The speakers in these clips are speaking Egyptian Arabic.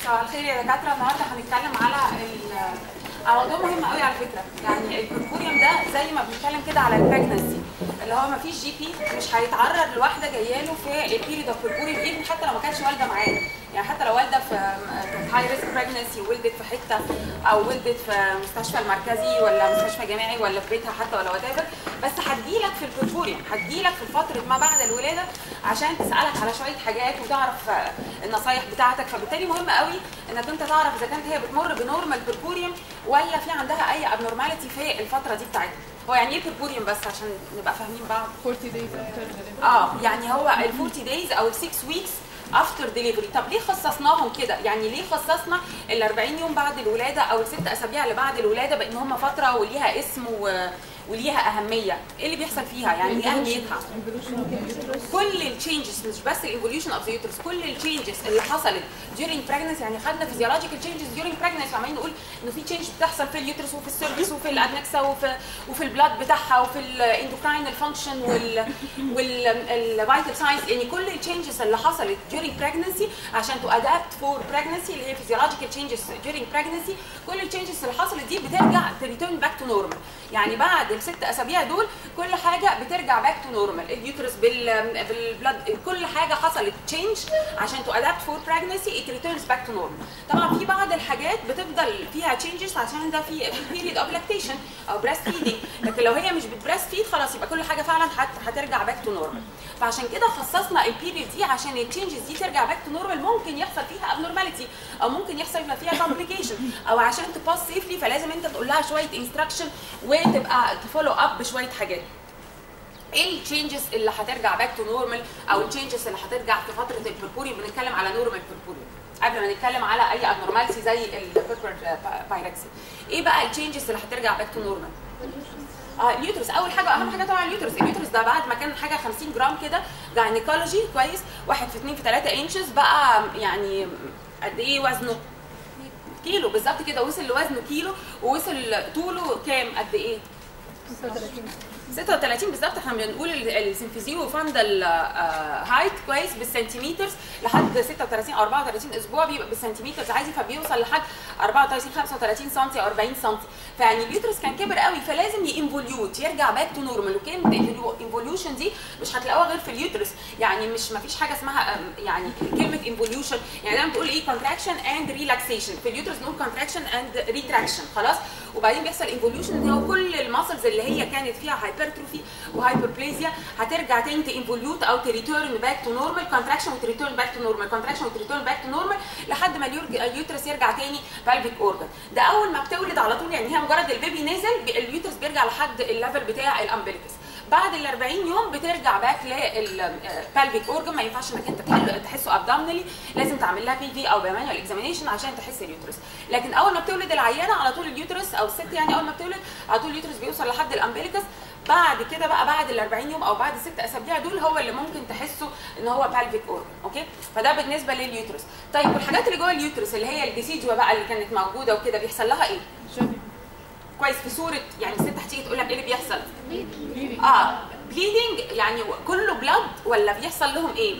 مساء الخير يا دكاتره النهارده هنتكلم على ال- على موضوع مهم قوي على فكره يعني البركوريوم ده زي ما بنتكلم كده على البريجنسي اللي هو ما فيش جي بي مش هيتعرض لواحده جايه له في البيريد اوف بركوريوم ايفن حتى لو ما كانتش والده معاه يعني حتى لو والده في هاي ريسك بريجنسي ولدت في حته او ولدت في مستشفى المركزي ولا مستشفى جامعي ولا في بيتها حتى ولا وات بس هتجيلك في البركوريوم هتجيلك في فتره ما بعد الولاده عشان تسالك على شويه حاجات وتعرف آه، النصايح بتاعتك فبالتالي مهم قوي انك انت تعرف اذا كانت هي بتمر بنورمال بركوريوم ولا في عندها اي ابنورماليتي في الفتره دي بتاعتها هو يعني ايه بركوريوم بس عشان نبقى فاهمين بعض 40 days after delivery. اه يعني هو ال 40 دايز او ال 6 ويكس افتر ديليفري طب ليه خصصناهم كده يعني ليه خصصنا ال 40 يوم بعد الولاده او الست اسابيع اللي بعد الولاده بان هم فتره وليها اسم و... وليها اهميه ايه اللي بيحصل فيها يعني ايه اهميتها Evolution of the uterus. كل التشينجز مش بس الايفوليوشن اوف ذا يوترس كل التشينجز اللي حصلت during pregnancy يعني خدنا فيزيولوجيكال تشينجز during pregnancy عمالين نقول انه في تشينج بتحصل في اليوترس وفي السيرفكس وفي الادنكسا وفي وفي البلاد بتاعها وفي الاندوكراين فانكشن وال والفيتال ساينس يعني كل التشينجز اللي حصلت during pregnancy عشان تو ادابت فور pregnancy اللي هي فيزيولوجيكال تشينجز during pregnancy كل التشينجز اللي حصلت دي بترجع تريتيرن باك تو نورمال يعني بعد الست اسابيع دول كل حاجه بترجع باك تو نورمال اليوترس بال بالبلاد كل حاجه حصلت تشينج عشان تو ادابت فور بريجنسي ات ريتيرنز باك تو نورمال طبعا في بعض الحاجات بتفضل فيها تشينجز عشان ده في بيريد اوف لاكتيشن او بريست فيدنج لكن لو هي مش بتبريست فيد خلاص يبقى كل حاجه فعلا هت- هترجع باك تو نورمال فعشان كده خصصنا البيريد دي عشان التشينجز دي ترجع باك تو نورمال ممكن يحصل فيها ابنورماليتي او ممكن يحصل فيها كومبليكيشن او عشان تباس سيفلي فلازم انت تقول لها شويه انستراكشن وتبقى تفولو اب بشويه حاجات ايه التشينجز اللي هترجع باك تو نورمال او التشينجز اللي هترجع في فتره البربوريوم بنتكلم على نورمال بربوريوم قبل ما نتكلم على اي ابنورماليتي زي البيربر بايركسي ايه بقى التشينجز اللي هترجع باك تو نورمال اه اليوترس اول حاجه اهم حاجه طبعا اليوترس اليوترس ده بعد ما كان حاجه 50 جرام كده جاينيكولوجي كويس واحد في 2 في 3 انشز بقى يعني قد ايه وزنه كيلو بالظبط كده وصل لوزنه كيلو ووصل طوله كام قد ايه 36 بالظبط احنا بنقول السنفيزيو فاندل هايت كويس بالسنتيمترز لحد 36 او 34 اسبوع بيبقى بالسنتيمترز عادي فبيوصل لحد 34 35 سم او 40 سم فيعني اليوترس كان كبر قوي فلازم ينفوليوت يرجع باك تو نورمال وكلمه انفوليوشن دي مش هتلاقوها غير في اليوترس يعني مش ما فيش حاجه اسمها أم، يعني كلمه انفوليوشن يعني دايما بتقول ايه كونتراكشن اند ريلاكسيشن في اليوترس نقول كونتراكشن اند ريتراكشن خلاص وبعدين بيحصل انفوليوشن هو كل الماسلز اللي هي كانت فيها هايبرتروفي وهايبربليزيا هترجع تاني تنفوليوت او تريتيرن باك تو نورمال كونتراكشن وتريتيرن باك تو نورمال كونتراكشن وتريتيرن باك تو نورمال لحد ما اليورج- اليوترس يرجع تاني بالفيك اورجن ده اول ما بتولد على طول يعني هي مجرد البيبي نزل ب- اليوترس بيرجع لحد الليفل بتاع الامبليكس بعد ال 40 يوم بترجع باك للبالفيك اورجن ما ينفعش انك انت تحل- تحسه ابدومينالي لازم تعمل لها بي في او بمانيوال اكزامينيشن عشان تحس اليوترس لكن اول ما بتولد العيانه على طول اليوترس او الست يعني اول ما بتولد على طول اليوترس بيوصل لحد الامبليكس بعد كده بقى بعد ال 40 يوم او بعد ست اسابيع دول هو اللي ممكن تحسه ان هو بالفيك اورجن اوكي فده بالنسبه لليوترس طيب والحاجات اللي جوه اليوترس اللي هي الديسيجوا بقى اللي كانت موجوده وكده بيحصل لها ايه Shedding. كويس في صوره يعني الست هتيجي تقول لك ايه اللي بيحصل Bleeding. اه بليدنج يعني كله بلاد ولا بيحصل لهم ايه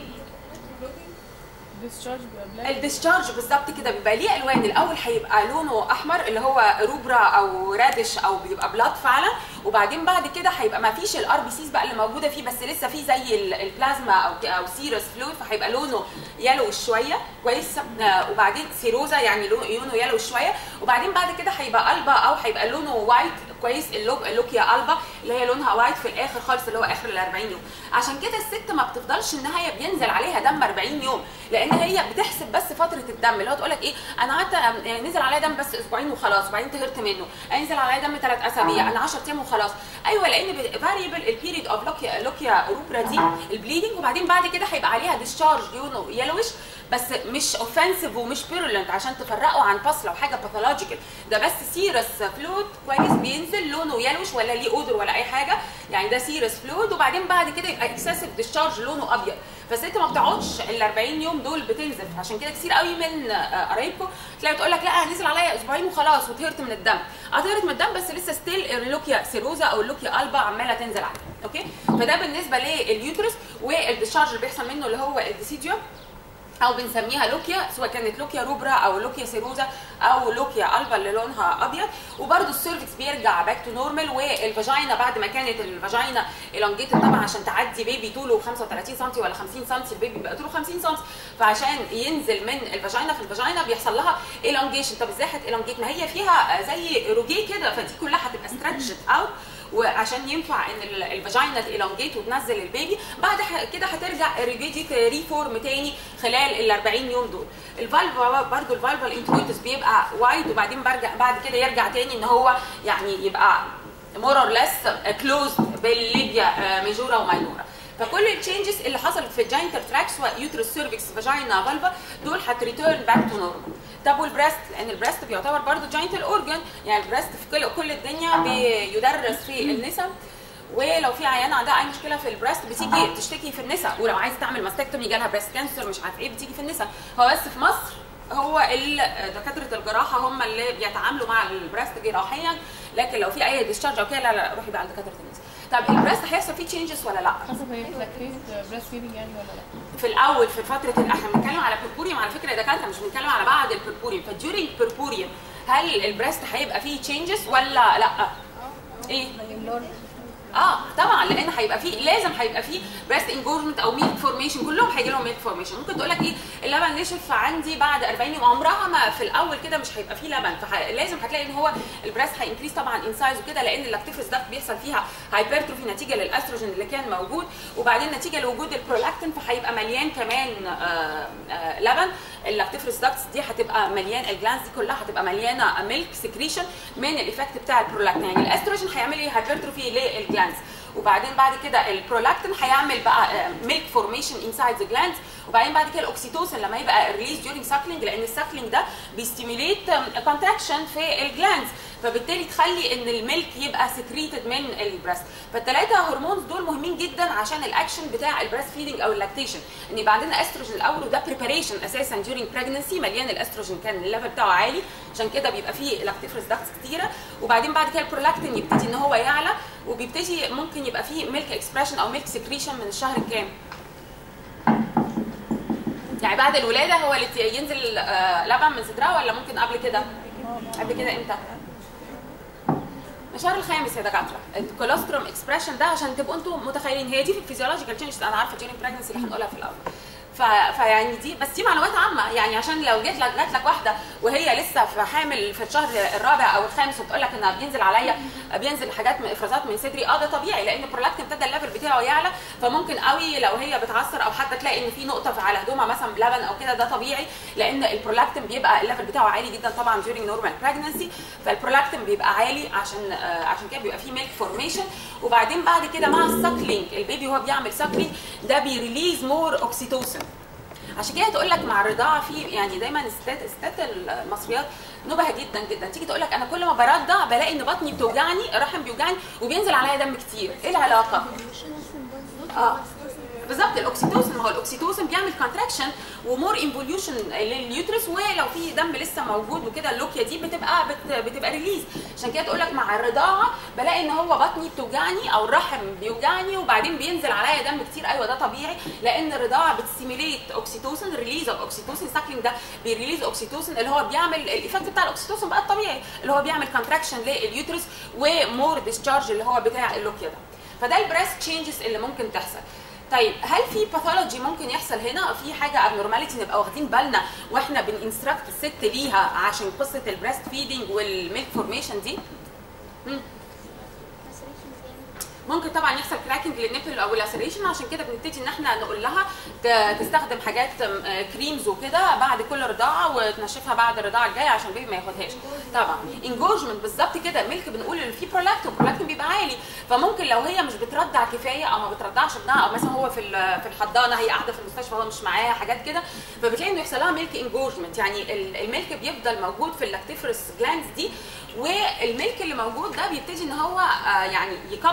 Discharge بيبقى black. الديسشارج بالظبط كده بيبقى ليه الوان الاول هيبقى لونه احمر اللي هو روبرا او رادش او بيبقى بلاد فعلا وبعدين بعد كده هيبقى ما فيش الار بي سيز بقى اللي موجوده فيه بس لسه فيه زي ال- البلازما او او سيرس فلويد فهيبقى لونه يلو شويه كويس آه، وبعدين سيروزا يعني لو- لونه يلو شويه وبعدين بعد كده هيبقى البا او هيبقى لونه وايت كويس اللوك اللوكيا البا اللي هي لونها وايت في الاخر خالص اللي هو اخر ال 40 يوم عشان كده الست ما بتفضلش ان هي بينزل عليها دم 40 يوم لان هي بتحسب بس فتره الدم اللي هو تقول لك ايه انا قعدت آه، نزل عليا دم بس اسبوعين وخلاص وبعدين طهرت منه انزل عليا دم ثلاث اسابيع انا 10 ايام وخلاص ايوه لان فاريبل البيريد اوف لوكيا لوكيا روبرا دي البليدنج وبعدين بعد كده هيبقى عليها ديscharge لونه يلوش بس مش اوفنسيف ومش بيرولنت عشان تفرقوا عن باس لو حاجه باثولوجيكال ده بس سيرس فلويد كويس بينزل لونه يلوش ولا ليه اودر ولا اي حاجه يعني ده سيرس فلويد وبعدين بعد كده يبقى اكسسيف ديscharge لونه ابيض فالست ما بتقعدش ال 40 يوم دول بتنزف عشان كده كتير قوي من آه، قرايبكم تلاقي تقول لك لا نزل عليا اسبوعين وخلاص وطهرت من الدم اه طهرت من الدم بس لسه ستيل اللوكيا سيروزا او اللوكيا البا عماله تنزل عليها اوكي فده بالنسبه لليوترس والديscharge اللي بيحصل منه اللي هو الديسيديوم او بنسميها لوكيا سواء كانت لوكيا روبرا او لوكيا سيروزا او لوكيا البا اللي لونها ابيض وبرده السيرفكس بيرجع باك تو نورمال والفاجينا بعد ما كانت الفاجينا elongated طبعا عشان تعدي بيبي طوله 35 سم ولا 50 سم البيبي بيبقى طوله 50 سم فعشان ينزل من الفاجينا في الفاجينا بيحصل لها elongation طب ازاي هتelongate ما هي فيها زي روجيه كده فدي كلها هتبقى stretched اوت وعشان ينفع ان ال- الفاجينا تيلونجيت وتنزل البيبي بعد ح- كده هترجع الريجيدي ريفورم تاني خلال ال 40 يوم دول الفالفا برضو الفالفا الانترويتس بيبقى وايد وبعدين برجع بعد كده يرجع تاني ان هو يعني يبقى مور اور ليس كلوزد بالليبيا ميجورا وماينورا فكل التشينجز اللي حصلت في الجاينتال تراك سواء يوترس سيرفكس فاجينا فالفا دول هتريتيرن باك تو نورمال طب والبريست لان البريست بيعتبر برضو جاينتال اورجن يعني البريست في كل كل الدنيا بيدرس في النساء ولو في عيانه عندها اي مشكله في البريست بتيجي تشتكي في النساء ولو عايزه تعمل ماستكتومي جالها بريست كانسر مش عارف ايه بتيجي في النساء هو بس في مصر هو ال- دكاتره الجراحه هم اللي بيتعاملوا مع البريست جراحيا لكن لو في اي ديسشارج او كده لا لا روحي بقى عند دكاتره النساء طب البريست هيحصل فيه تشينجز ولا لا؟ حسب هي فلاكتيت بريست فيدنج يعني ولا لا في الاول في فتره ال- احنا بنتكلم على بيربوريوم على فكره يا دكاتره مش بنتكلم على بعد البيربوريوم فديورينج بيربوريوم هل البريست هيبقى فيه تشينجز ولا لا؟ ايه؟ اه طبعا لان هيبقى فيه لازم هيبقى فيه بريست انجورمنت او ميلك فورميشن كلهم هيجي لهم ميلك فورميشن ممكن تقول لك ايه اللبن نشف عندي بعد 40 يوم عمرها ما في الاول كده مش هيبقى فيه لبن فلازم هتلاقي ان هو البريست هينكريس طبعا ان سايز وكده لان اللاكتيفرس ده بيحصل فيها هايبرتروفي نتيجه للاستروجين اللي كان موجود وبعدين نتيجه لوجود البرولاكتين فهيبقى مليان كمان آه آه لبن اللاكتيفرس داكتس دي هتبقى مليان الجلانز دي كلها هتبقى مليانه ميلك سكريشن من الايفكت بتاع البرولاكتين يعني الاستروجين هيعمل ايه هايبرتروفي للجلانز وبعدين بعد كده البرولاكتين هيعمل بقى ميلك فورميشن انسايد ذا جلاندز وبعدين بعد كده الاكسيتوسين لما يبقى ريليز ديورنج ساكلينج لان الساكلينج ده بيستيميليت كونتراكشن في الجلاندز فبالتالي تخلي ان الميلك يبقى سكريتد من البريست فالثلاثه هرمونز دول مهمين جدا عشان الاكشن بتاع البريست فيدنج او اللاكتيشن ان يبقى عندنا استروجين الاول وده بريباريشن اساسا ديورنج بريجنسي مليان الاستروجين كان الليفل بتاعه عالي عشان كده بيبقى فيه لاكتيفرس داكتس كتيره وبعدين بعد كده البرولاكتين يبتدي ان هو يعلى وبيبتدي ممكن يبقى فيه ميلك اكسبريشن او ميلك سكريشن من الشهر الكام يعني بعد الولاده هو اللي ينزل آه، لبن من صدرها ولا ممكن قبل كده قبل كده امتى الشهر الخامس يا دكاتره الكولوستروم اكسبريشن ده عشان تبقوا انتم متخيلين هي دي في الفيزيولوجيكال تشينج انا عارفه جيرين بريجنسي اللي هنقولها في الاول ف... فيعني دي بس دي معلومات عامه يعني عشان لو جيت لك جات لك واحده وهي لسه في حامل في الشهر الرابع او الخامس وبتقول لك انها بينزل عليا بينزل حاجات من افرازات من صدري اه ده طبيعي لان البرولاكتين ابتدى الليفل بتاعه يعلى فممكن قوي لو هي بتعصر او حتى تلاقي ان في نقطه في على هدومها مثلا بلبن او كده ده طبيعي لان البرولاكتين بيبقى الليفل بتاعه عالي جدا طبعا during normal pregnancy فالبرولاكتين بيبقى عالي عشان آه عشان كده بيبقى فيه ميلك فورميشن وبعدين بعد كده مع الساكلينج البيبي وهو بيعمل ساكلينج ده بيريليز مور اوكسيتوسين عشان كده تقول لك مع الرضاعه في يعني دايما الستات الستات المصريات نبهه جدا جدا تيجي تقول لك انا كل ما برضع بلاقي ان بطني بتوجعني الرحم بيوجعني وبينزل عليا دم كتير ايه العلاقه اه بالظبط الاكسيتوسن ما هو الاكسيتوسن بيعمل كونتراكشن ومور انفوليوشن لليوترس ولو في دم لسه موجود وكده اللوكيا دي بتبقى بت بتبقى ريليز عشان كده تقول لك مع الرضاعه بلاقي ان هو بطني بتوجعني او الرحم بيوجعني وبعدين بينزل عليا دم كتير ايوه ده طبيعي لان الرضاعه بتستيميليت اوكسيتوسن ريليز اوف اوكسيتوسن ساكلينج ده بيريليز اوكسيتوسن اللي هو بيعمل الايفكت بتاع الاكسيتوسن بقى الطبيعي اللي هو بيعمل كونتراكشن لليوترس ومور ديسشارج اللي هو بتاع اللوكيا ده فده البريست تشينجز اللي ممكن تحصل طيب هل في باثولوجي ممكن يحصل هنا في حاجه ابنورماليتي نبقى واخدين بالنا واحنا بننستراكت الست ليها عشان قصه البريست فيدنج والميلك فورميشن دي مم. ممكن طبعا يحصل كراكنج للنبل او لاسريشن عشان كده بنبتدي ان احنا نقول لها ت- تستخدم حاجات كريمز وكده بعد كل رضاعه وتنشفها بعد الرضاعه الجايه عشان البيبي ما ياخدهاش طبعا انجوجمنت بالظبط كده ميلك بنقول ان في برولاكتين البرولاكتين بيبقى عالي فممكن لو هي مش بترضع كفايه او ما بترضعش ابنها او مثلا هو في ال- في الحضانه هي قاعده في المستشفى هو مش معاها حاجات كده فبتلاقي انه يحصل لها ميلك انجوجمنت يعني ال- الميلك بيفضل موجود في اللاكتيفرس جلاندز دي والميلك اللي موجود ده بيبتدي ان هو آه، يعني يكبر البريست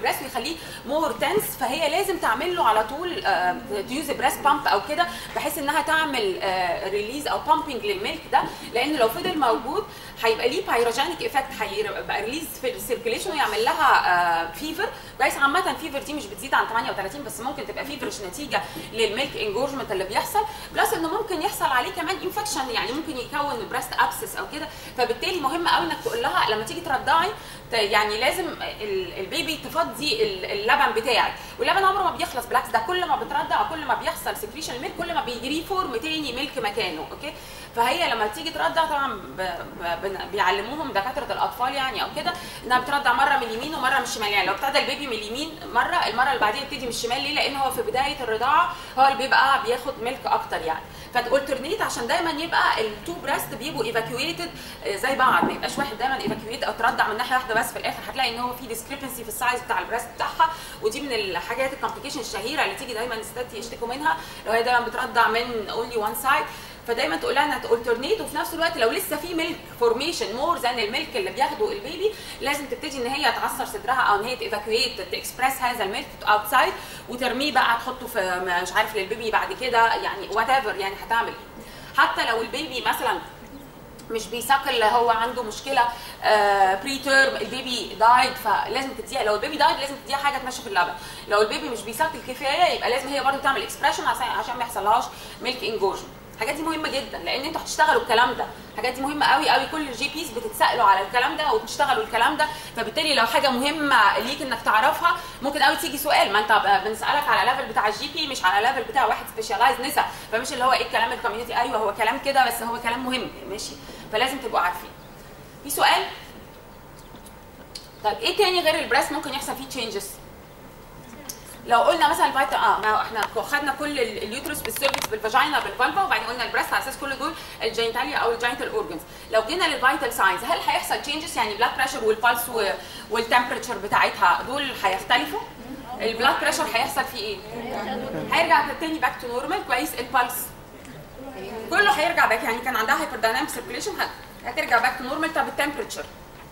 البريست ويخليه مور تنس فهي لازم تعمل له على طول تيوز بريست بامب او كده بحيث انها تعمل ريليز او بامبنج للميلك ده لان لو فضل موجود هيبقى ليه بايروجينيك ايفكت هيبقى ريليز في السيركيليشن ويعمل لها فيفر كويس عامه الفيفر دي مش بتزيد عن 38 بس ممكن تبقى فيفرش نتيجه للميلك انجورجمنت اللي بيحصل بلس انه ممكن يحصل عليه كمان انفكشن يعني ممكن يكون بريست ابسس او كده فبالتالي مهم قوي انك تقول لها لما تيجي ترضعي ت- يعني لازم ال- البيبي تفضي ال- اللبن بتاعك واللبن عمره ما بيخلص بالعكس ده كل ما بترضع كل ما بيحصل سكريشن الميلك كل ما بيجري فورم تاني ميلك مكانه اوكي فهي لما تيجي ترضع طبعا ب... ب... بن- بيعلموهم دكاتره الاطفال يعني او كده انها بترضع مره من اليمين ومره من الشمال يعني لو ابتدى البيبي من اليمين مره المره اللي بعديها يبتدي من الشمال ليه؟ لان هو في بدايه الرضاعه هو اللي بيبقى بياخد ميلك اكتر يعني فالالترنيت عشان دايما يبقى التو بريست بيبقوا ايفاكيويتد زي بعض ما يبقاش واحد دايما ايفاكيويت او ترضع من ناحيه واحده بس في الاخر هتلاقي ان هو في ديسكريبنسي في السايز بتاع البريست بتاعها ودي من الحاجات الكومبليكيشن الشهيره اللي تيجي دايما الستات يشتكوا منها لو هي دايما بترضع من اونلي وان سايد فدايما تقول لها انها تالترنيت وفي نفس الوقت لو لسه في ميلك فورميشن مور ذان الميلك اللي بياخده البيبي لازم تبتدي ان هي تعصر صدرها او ان هي تيفاكويت تكسبرس هذا الميلك اوتسايد وترميه بقى تحطه في مش عارف للبيبي بعد كده يعني وات ايفر يعني هتعمل ايه حتى لو البيبي مثلا مش بيسكل هو عنده مشكله بري تيرم البيبي دايد فلازم تديها لو البيبي دايد لازم تديها حاجه تنشف اللبن لو البيبي مش بيسكل كفايه يبقى لازم هي برضه تعمل اكسبريشن عشان عشان ما يحصلهاش ميلك انجورجن الحاجات دي مهمه جدا لان انتوا هتشتغلوا الكلام ده الحاجات دي مهمه قوي قوي كل الجي بيز بتتسالوا على الكلام ده وبتشتغلوا الكلام ده فبالتالي لو حاجه مهمه ليك انك تعرفها ممكن قوي تيجي سؤال ما انت بنسالك على ليفل بتاع الجي بي مش على ليفل بتاع واحد سبيشالايز نسا فمش اللي هو ايه الكلام الكوميونتي ايوه هو كلام كده بس هو كلام مهم ماشي فلازم تبقوا عارفين في سؤال طيب ايه تاني غير البريس ممكن يحصل فيه تشينجز لو قلنا مثلا الفيتا اه ما احنا خدنا كل ال- اليوترس بالسيرفكس بالفاجينا بالفالفا وبعدين قلنا البريست على اساس كل دول الجينيتاليا او الجينيتال اورجنز لو جينا للفيتال ساينز هل هيحصل تشينجز يعني بلاد بريشر والبلس والتمبريتشر بتاعتها دول هيختلفوا البلاد بريشر هيحصل فيه ايه هيرجع تاني باك تو نورمال كويس البلس كله هيرجع باك يعني كان عندها هايبر دايناميك سيركيليشن هترجع باك تو نورمال طب التمبريتشر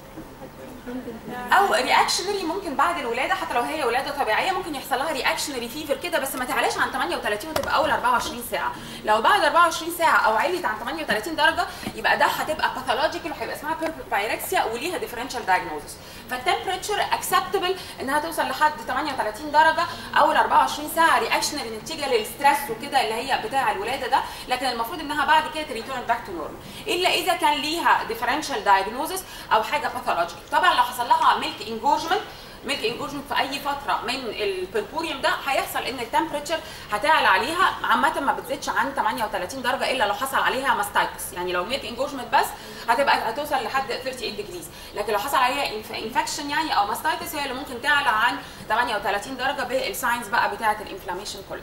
او رياكشنري ممكن بعد الولاده حتى لو هي ولاده طبيعيه ممكن يحصل لها رياكشنري فيفر كده بس ما تعلاش عن 38 وتبقى اول 24 ساعه لو بعد 24 ساعه او عليت عن 38 درجه يبقى ده هتبقى باثولوجيكال وهيبقى اسمها بيربل بايركسيا وليها ديفرنشال دايجنوزس فالتمبريتشر اكسبتبل انها توصل لحد 38 درجه اول 24 ساعه رياكشنري نتيجه للستريس وكده اللي هي بتاع الولاده ده لكن المفروض انها بعد كده تريتورن باك تو نورمال الا اذا كان ليها ديفرنشال دايجنوزس او حاجه باثولوجيكال طبعا لو حصل لها ميلك انجورجمنت ميلك انجورجمنت في اي فتره من البربوريوم ده هيحصل ان التمبريتشر هتعلى عليها عامه ما بتزيدش عن 38 درجه الا لو حصل عليها ماستايتس يعني لو ميلك انجورجمنت بس هتبقى هتوصل لحد 38 ديجريز لكن لو حصل عليها انفكشن يعني او ماستايتس هي اللي ممكن تعلى عن 38 درجه بالساينز بقى بتاعه الانفلاميشن كلها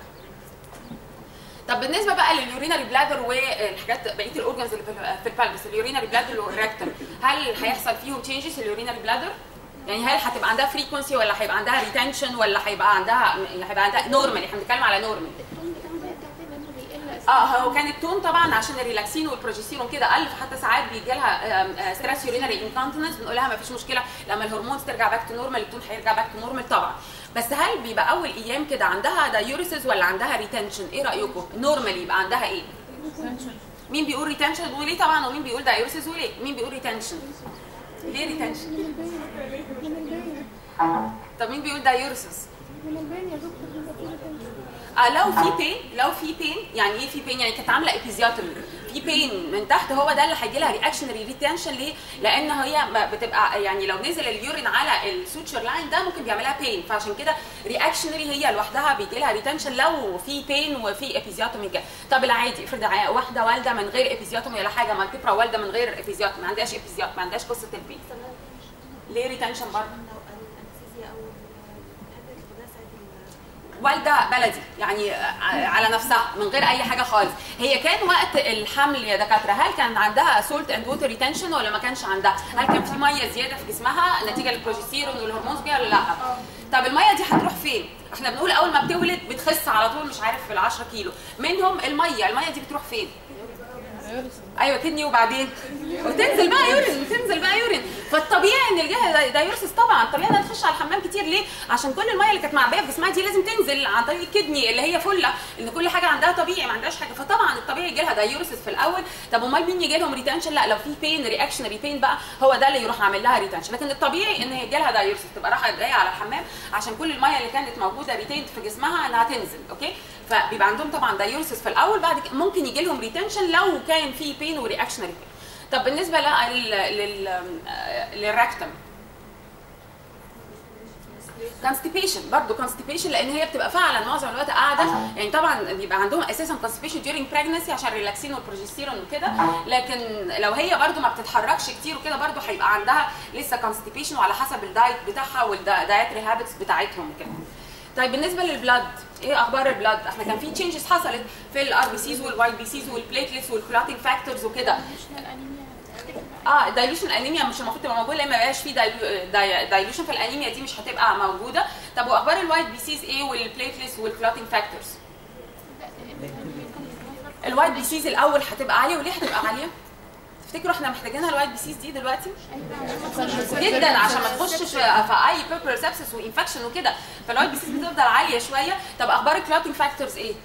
طب بالنسبه بقى لليورينري بلادر والحاجات بقيه الاورجنز اللي في- في البلبس اليورينري بلادر والريكتم هل هيحصل فيهم تشينجز اليورينري بلادر؟ يعني هل هتبقى عندها فريكونسي ولا هيبقى عندها ريتنشن ولا هيبقى عندها هيبقى عندها نورمال احنا بنتكلم على نورمال التون بتاعه بيرجع تاني انه بيقل اه هو كان التون طبعا عشان الريلاكسين والبروجستيرون كده قل فحتى ساعات بيجي لها ستريس يورينري انكونتنس بنقول لها ما فيش مشكله لما الهرمونز ترجع باك تو نورمال التون هيرجع باك تو نورمال طبعا بس هل بيبقى اول ايام كده عندها دايوريسز ولا عندها ريتنشن ايه رايكم نورمال يبقى عندها ايه مين بيقول ريتنشن وليه طبعا ومين بيقول دايوريسز وليه مين بيقول ريتنشن ليه ريتنشن من البين طب مين بيقول دايوريسز من البين يا دكتور بيبقى فيه ريتنشن. آه لو في بين لو في بين يعني ايه في بين يعني كانت عامله ايبيزياتومي في بين من تحت هو ده اللي هيجي لها رياكشنري ريتنشن ليه؟ لان هي ما بتبقى يعني لو نزل اليورين على السوتشر لاين ده ممكن بيعملها بين فعشان كده رياكشنري هي لوحدها بيجي لها ريتنشن لو في بين وفي ايبيزياتومي كده طب العادي افرض ع- واحده والده من غير ايبيزياتومي ولا حاجه مالتيبرا والده من غير ايبيزياتومي ما عندهاش ايبيزياتومي ما عندهاش قصه البين ليه ريتنشن برضه؟ لو الانستيزيا او الحاجه اللي خدها ساعه ال- والده بلدي يعني ع- على نفسها من غير اي حاجه خالص هي كان وقت الحمل يا دكاتره هل كان عندها سولت اند ووتر ريتنشن ولا ما كانش عندها هل كان في ميه زياده في جسمها نتيجه للبروجستيرون والهرمونز دي ولا لا طب الميه دي هتروح فين احنا بنقول اول ما بتولد بتخس على طول مش عارف في ال 10 كيلو منهم الميه الميه دي بتروح فين دايوريسيس ايوه كدني وبعدين وتنزل بقى يورين تنزل بقى يورين فالطبيعي ان الجهه دايورسيس طبعا طبيعي انها تخش على الحمام كتير ليه عشان كل الميه اللي كانت معبيه في جسمها دي لازم تنزل عن طريق الكدني اللي هي فله ان كل حاجه عندها طبيعي ما عندهاش حاجه فطبعا الطبيعي يجي لها دايورسيس في الاول طب امال مين يجي لهم ريتنشن لا لو في بين رياكشنري بين بقى هو ده اللي يروح عامل لها ريتنشن لكن الطبيعي ان يجي لها دايورسيس تبقى رايحه جايه على الحمام عشان كل الميه اللي كانت موجوده ريتيند في جسمها انها تنزل اوكي فبيبقى عندهم طبعا دايورسيس في الاول بعد كده ممكن يجي لهم ريتنشن لو كان في بين ورياكشنري بين طب بالنسبه لا لل لل للركتم كونستيبيشن برضه كونستيبيشن لان هي بتبقى فعلا معظم الوقت قاعده يعني طبعا بيبقى عندهم اساسا كونستيبيشن during pregnancy عشان الريلاكسين والبروجستيرون وكده لكن لو هي برضه ما بتتحركش كتير وكده برضه هيبقى عندها لسه كونستيبيشن وعلى حسب الدايت بتاعها والدايتري هابتس بتاعتهم كده طيب بالنسبه للبلاد ايه اخبار البلاد احنا كان في تشينجز حصلت في الار بي سيز والواي بي سيز والبليتلتس والكلوتنج فاكتورز وكده اه دايلوشن انيميا مش المفروض تبقى موجوده لان ما بقاش في دايلوشن في الانيميا دي مش هتبقى موجوده طب واخبار الوايت بي سيز ايه والبليتلتس والكلوتنج فاكتورز الوايت بي سيز الاول هتبقى عاليه وليه هتبقى عاليه تفتكروا احنا محتاجينها الوايت بي سيز دي دلوقتي جدا عشان ما تخشش في في اي بيربل سبسس وانفكشن وكده فالوايت بي سيز بتفضل عاليه شويه طب اخبار الكلوتنج فاكتورز ايه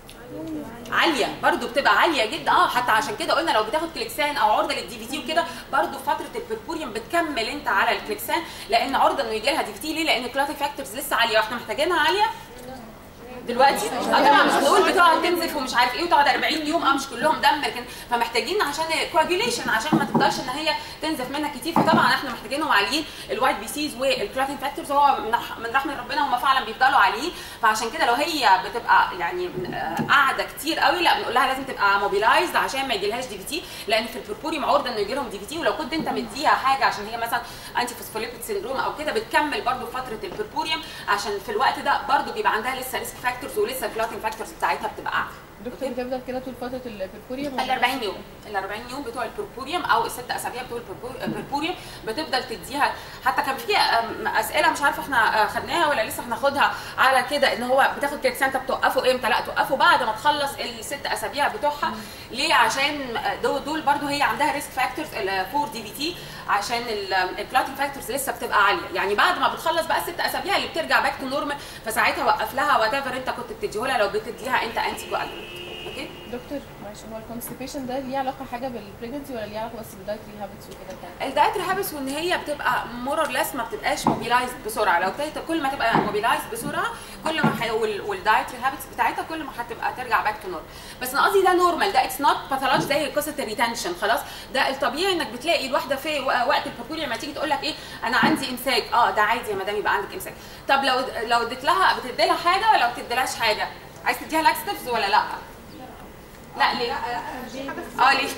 عاليه برضو بتبقى عاليه جدا اه حتى عشان كده قلنا لو بتاخد كليكسان او عرضه للدي في تي وكده برضو في فتره البربوريوم بتكمل انت على الكليكسان لان عرضه انه يجي لها دي في تي ليه لان الكلوتنج فاكتورز لسه عاليه واحنا محتاجينها عاليه دلوقتي اه طبعا مش بقول بتقعد تنزف ومش عارف ايه وتقعد 40 يوم اه مش كلهم دم لكن فمحتاجين عشان كواجوليشن عشان ما تقدرش ان هي تنزف منها كتير فطبعا احنا محتاجينهم عاليين الوايت بي سيز والكلوتين فاكتورز هو من رح- من رحمه ربنا هم فعلا بيفضلوا عاليين فعشان كده لو هي بتبقى يعني آه، قاعده كتير قوي لا بنقول لها لازم تبقى موبيلايزد عشان ما يجيلهاش دي في تي لان في البربوريوم عرضه انه يجي لهم دي في تي ولو كنت انت مديها حاجه عشان هي مثلا انتي فوسفوليبيد سيندروم او كده بتكمل برضو فتره البربوريوم عشان في الوقت ده برضو بيبقى عندها لسه ريسك فاكتورز ولسه الكلوتين فاكتورز بتاعتها بتبقى اعلى دكتور بتفضل كده طول فتره البربوريوم ال 40 يوم ال 40 يوم بتوع البربوريوم او الست اسابيع بتوع البربور- البربوريوم بتفضل تديها حتى كان في أم، اسئله مش عارفه احنا آه، خدناها ولا لسه هناخدها على كده ان هو بتاخد كليكسان طب توقفه امتى لا توقفه بعد ما تخلص الست اسابيع بتوعها ليه عشان دول, دول برضو هي عندها ريسك فاكتورز الفور دي في تي عشان الكلوتين فاكتورز لسه بتبقى عاليه يعني بعد ما بتخلص بقى الست اسابيع اللي بترجع باك تو نورمال فساعتها وقف لها وات ايفر انت كنت بتديه لها لو بتديها انت انتي اوكي دكتور معلش هو الكونستيبيشن ده ليه علاقه حاجه بالبريجنسي ولا ليه علاقه بس بالدايتري هابتس وكده كان الدايت هابس وان هي بتبقى مور اور ليس ما بتبقاش موبيلايزد بسرعه لو ابتدت كل ما تبقى موبيلايزد بسرعه كل ما حي... والدايت هابتس بتاعتها كل ما هتبقى ترجع باك تو نورمال بس انا قصدي ده نورمال ده اتس نوت باثولوجي زي قصه الريتنشن خلاص ده الطبيعي انك بتلاقي الواحده في و- وقت البربوريا لما تيجي تقول لك ايه انا عندي امساك اه ده عادي يا مدام يبقى عندك امساك طب لو لو اديت لها بتدي لها حاجه ولا ما بتديلهاش حاجه عايز تديها لاكستيفز ولا لا لا ليه اه ليه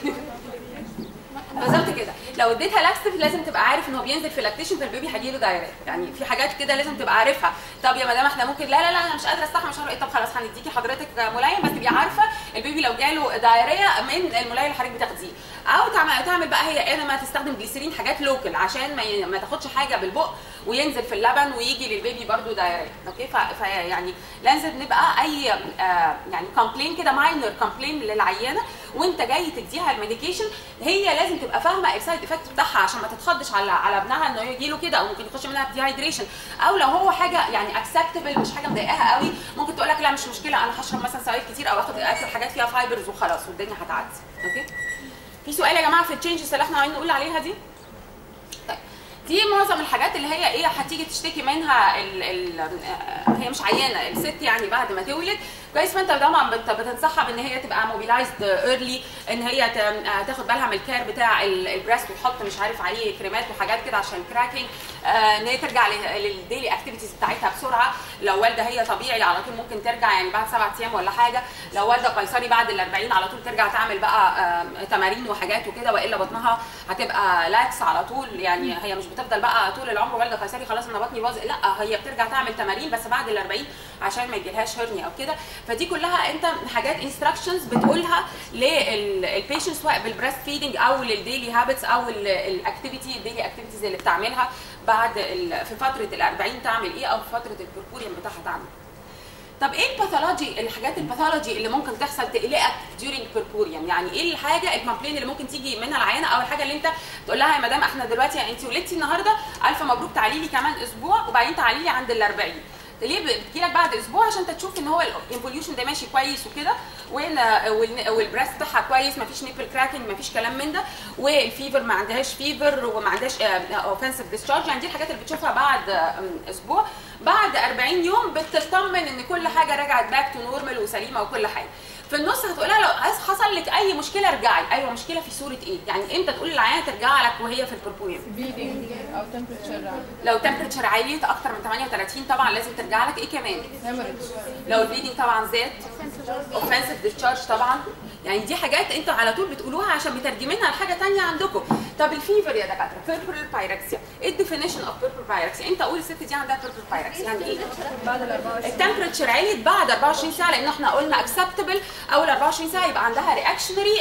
بالظبط كده لو اديتها لاكستيف لازم تبقى عارف ان هو بينزل في لاكتيشن فالبيبي هيجيله دايركت يعني في حاجات كده لازم تبقى عارفها طب يا مدام احنا ممكن لا لا لا انا مش قادره استحمل مش عارفه ايه طب خلاص هنديكي حضرتك ملايم بس تبقي عارفه البيبي لو جاله دايريه من الملايم اللي حضرتك بتاخديه او تعمل تعمل بقى هي انا ما تستخدم جليسرين حاجات لوكال عشان ما ي- ما تاخدش حاجه بالبق وينزل في اللبن ويجي للبيبي برده دايريه اوكي ف- فيعني لازم نبقى اي آه يعني كومبلين كده ماينر كومبلين للعيانه وانت جاي تديها الميديكيشن هي لازم تبقى فاهمه السايد افكت بتاعها عشان ما تتخضش على على ابنها انه يجي له كده او ممكن يخش منها ديهايدريشن او لو هو حاجه يعني اكسبتبل مش حاجه مضايقاها قوي ممكن تقول لك لا مش مشكله انا هشرب مثلا سوائل كتير او اخد اكل حاجات فيها فايبرز وخلاص والدنيا هتعدي اوكي في سؤال يا جماعه في التشينجز اللي احنا عايزين نقول عليها دي طيب دي معظم الحاجات اللي هي ايه هتيجي تشتكي منها ال ال آه، هي مش عيانه الست يعني بعد ما تولد كويس فانت طبعا بت- بتنصحها بان هي تبقى موبيلايزد ايرلي ان هي ت- آه، تاخد بالها من الكير بتاع ال- البريست وتحط مش عارف عليه كريمات وحاجات كده عشان كراكنج ان هي ترجع ل- للديلي اكتيفيتيز بتاعتها بسرعه لو والده هي طبيعي على طول ممكن ترجع يعني بعد سبعة ايام ولا حاجه لو والده قيصري بعد ال 40 على طول ترجع تعمل بقى آم، تمارين وحاجات وكده والا بطنها هتبقى لاكس على طول يعني هي مش بتفضل بقى طول العمر والده قيصري خلاص انا بطني باظ لا هي بترجع تعمل تمارين بس بعد ال 40 عشان ما يجيلهاش هرني او كده فدي كلها انت حاجات انستراكشنز بتقولها للبيشنت سواء بالبريست فيدنج او للديلي هابتس او الاكتيفيتي الديلي اكتيفيتيز اللي بتعملها بعد ال- في فتره ال 40 تعمل ايه او في فتره البربوريوم بتاعها تعمل طب ايه الباثولوجي الحاجات الباثولوجي اللي ممكن تحصل تقلقك during purpurium يعني ايه الحاجه الكومبلين اللي ممكن تيجي منها العيانه او الحاجه اللي انت تقول لها يا مدام احنا دلوقتي انت ولدتي النهارده الف مبروك تعالي لي كمان اسبوع وبعدين تعالي لي عند ال 40 ليه بتجي لك بعد اسبوع عشان انت تشوف ان هو الانفوليوشن ده ماشي كويس وكده وان وال- والبريست بتاعها كويس ما فيش نيبل كراكنج ما فيش كلام من ده والفيفر ما عندهاش فيفر وما عندهاش اوفنسيف ديسشارج يعني دي الحاجات اللي بتشوفها بعد آم، اسبوع بعد 40 يوم بتطمن ان كل حاجه رجعت باك تو نورمال وسليمه وكل حاجه في النص هتقولها لو عايز حصل لك اي مشكله ارجعي ايوه مشكله في صوره ايه يعني امتى تقول للعيانه ترجع لك وهي في البربويم بليدنج او تمبرتشر لو تمبرتشر عاليه اكتر من 38 طبعا لازم ترجع لك ايه كمان هيموريدج لو البليدنج طبعا زاد اوفنسيف ديسشارج طبعا يعني دي حاجات انتوا على طول بتقولوها عشان مترجمينها لحاجه تانية عندكم طب الفيفر يا دكاتره بيربرال بايركسيا ايه الديفينيشن اوف بيربرال بايركسيا انت قول الست دي عندها بيربرال بايركسيا يعني ايه بعد ال 24 التمبرتشر عليت بعد 24 ساعه لان احنا قلنا اكسبتبل اول 24 ساعه يبقى عندها رياكشنري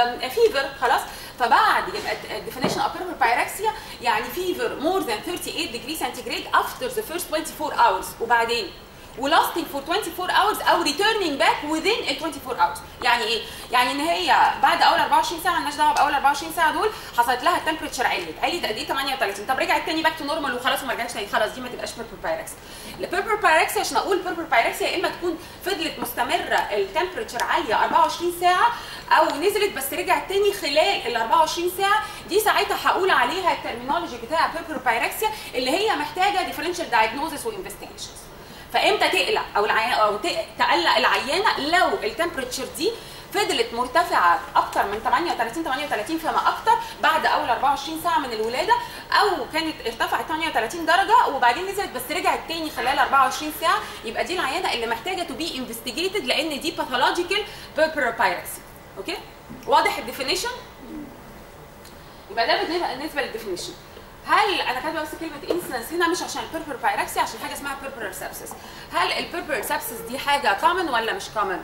فيفر خلاص فبعد يبقى الديفينيشن اوف بيربرال بايركسيا يعني فيفر مور ذان 38 ديجري سنتيجريد افتر ذا فيرست 24 اورز وبعدين ولاستنج فور 24 اورز او ريتيرنينج باك within ال 24 اورز يعني ايه يعني ان هي بعد اول 24 ساعه مالناش دعوه باول 24 ساعه دول حصلت لها التمبرتشر عليت عليت قد ايه 38 طب رجعت تاني باك تو نورمال وخلاص وما رجعتش تاني خلاص دي ما تبقاش بيربر بايركس البيربر بايركس عشان اقول بيربر بايركس يا اما تكون فضلت مستمره التمبرتشر عاليه 24 ساعه او نزلت بس رجعت تاني خلال ال 24 ساعه دي ساعتها هقول عليها الترمينولوجي بتاع بيربر بايركسيا اللي هي محتاجه ديفرنشال دايجنوزس وانفستيجيشنز فامتى تقلق او العيان او تق- تقلق العيانه لو التمبرتشر دي فضلت مرتفعه اكتر من 38 38 فما اكتر بعد اول 24 ساعه من الولاده او كانت ارتفعت 38 درجه وبعدين نزلت بس رجعت تاني خلال 24 ساعه يبقى دي العيانه اللي محتاجه تو بي انفستيجيتد لان دي باثولوجيكال بيربر بايركسي اوكي واضح الديفينيشن يبقى ده بالنسبه للديفينيشن هل انا كاتبه بس كلمه انسنس هنا مش عشان البيربر بايركسي عشان حاجه اسمها بيربر سابسس هل البيربر سابسس دي حاجه كومن ولا مش كومن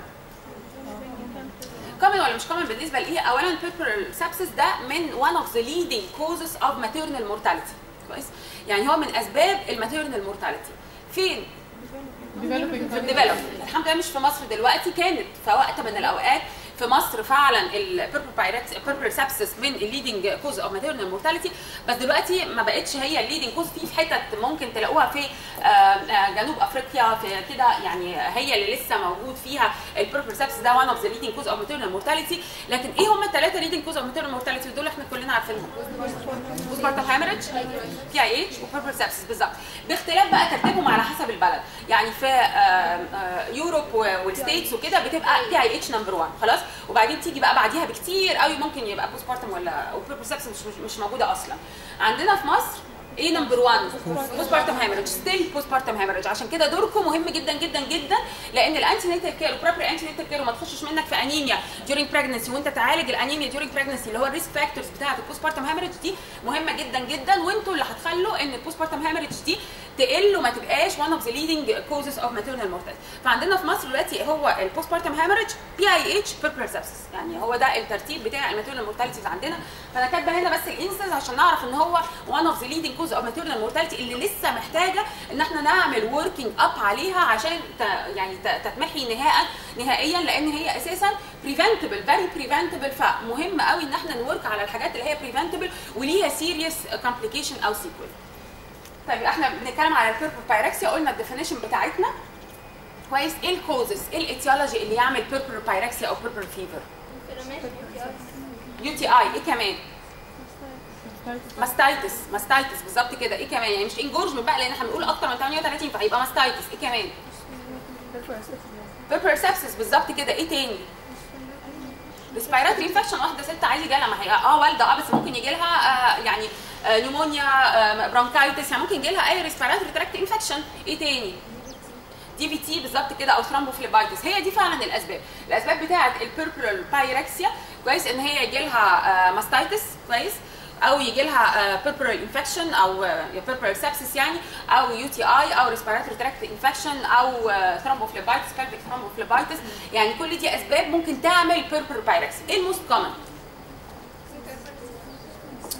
كومن ولا مش كومن بالنسبه لايه اولا البيربر سابسس ده من one of the leading causes of maternal mortality كويس يعني هو من اسباب الماتيرنال مورتاليتي فين developing في الديفلوبمنت الحمد لله مش في مصر دلوقتي كانت في وقت من الاوقات في مصر فعلا البيربر بايركس البيربر سابسس من الليدنج كوز اوف ماتيرنال مورتاليتي بس دلوقتي ما بقتش هي الليدنج كوز في في حتت ممكن تلاقوها في آه، آه، جنوب افريقيا في كده يعني هي اللي لسه موجود فيها البيربر سابسس ده وان اوف ذا ليدنج كوز اوف ماتيرنال مورتاليتي لكن ايه هم الثلاثه ليدنج كوز اوف ماتيرنال مورتاليتي دول احنا كلنا عارفينهم بوستمارتم هامرج بي اي اتش وبيربر سابسس بالظبط باختلاف بقى ترتيبهم على حسب البلد يعني في آه، آه، يوروب و- والستيتس وكده بتبقى بي اي اتش نمبر 1 خلاص وبعدين تيجي بقى بعديها بكتير قوي ممكن يبقى بوست بارتم ولا او بيربر سابسس مش, مش, مش موجوده اصلا عندنا في مصر ايه نمبر 1 بوست بارتم هامرج ستيل بوست بارتم هامرج عشان كده دوركم مهم جدا جدا جدا لان الانتي نيتال كير البروبر انتي نيتال كير وما تخشش منك في انيميا during pregnancy وانت تعالج الانيميا during pregnancy اللي هو الريسك فاكتورز بتاعه البوست بارتم هامرج دي مهمه جدا جدا وانتوا اللي هتخلوا ان البوست بارتم هامرج دي تقل وما تبقاش one of the leading causes of maternal mortality فعندنا في مصر دلوقتي هو البوست بارتم هامرج بي اي اتش بيربر سابسس يعني هو ده الترتيب بتاع الماتيرنال مورتاليتيز عندنا فانا كاتبه هنا بس الانسنس عشان نعرف ان هو one of the leading cause of maternal mortality اللي لسه محتاجه ان احنا نعمل working up عليها عشان ت يعني ت- تتمحي نهائيا نهائيا لان هي اساسا preventable very preventable فمهم قوي ان احنا نورك على الحاجات اللي هي preventable وليها serious complication او sequel طيب احنا بنتكلم على البيربر بايركسيا قلنا الديفينيشن بتاعتنا كويس ايه الكوزز ايه الايتيولوجي اللي يعمل بيربر بايركسيا او بيربر فيفر يو تي اي ايه كمان ماستايتس ماستايتس بالظبط كده ايه كمان يعني مش انجورجمنت بقى لان احنا بنقول اكتر من 38 فهيبقى ماستايتس ايه كمان بيربر سابسس بالظبط كده ايه تاني ريسبيراتوري انفكشن واحده ست عادي جالها ما هي اه والده اه بس ممكن يجي لها آه يعني آه نيمونيا آه برونكايتس يعني ممكن يجي لها اي ريسبيراتوري تراكت انفكشن ايه تاني دي بي تي بالظبط كده او ثرومبوفليبايتس هي دي فعلا الاسباب الاسباب بتاعه البيربرال بايركسيا كويس ان هي يجي لها ماستايتس كويس او يجي لها بيربرال انفكشن او بيربرال سابسس يعني او يو تي اي او ريسبيراتوري تراكت انفكشن او ثرومبوفليبايتس بلفيك ثرومبوفليبايتس يعني كل دي اسباب ممكن تعمل بيربرال بايركسيا ايه الموست كومن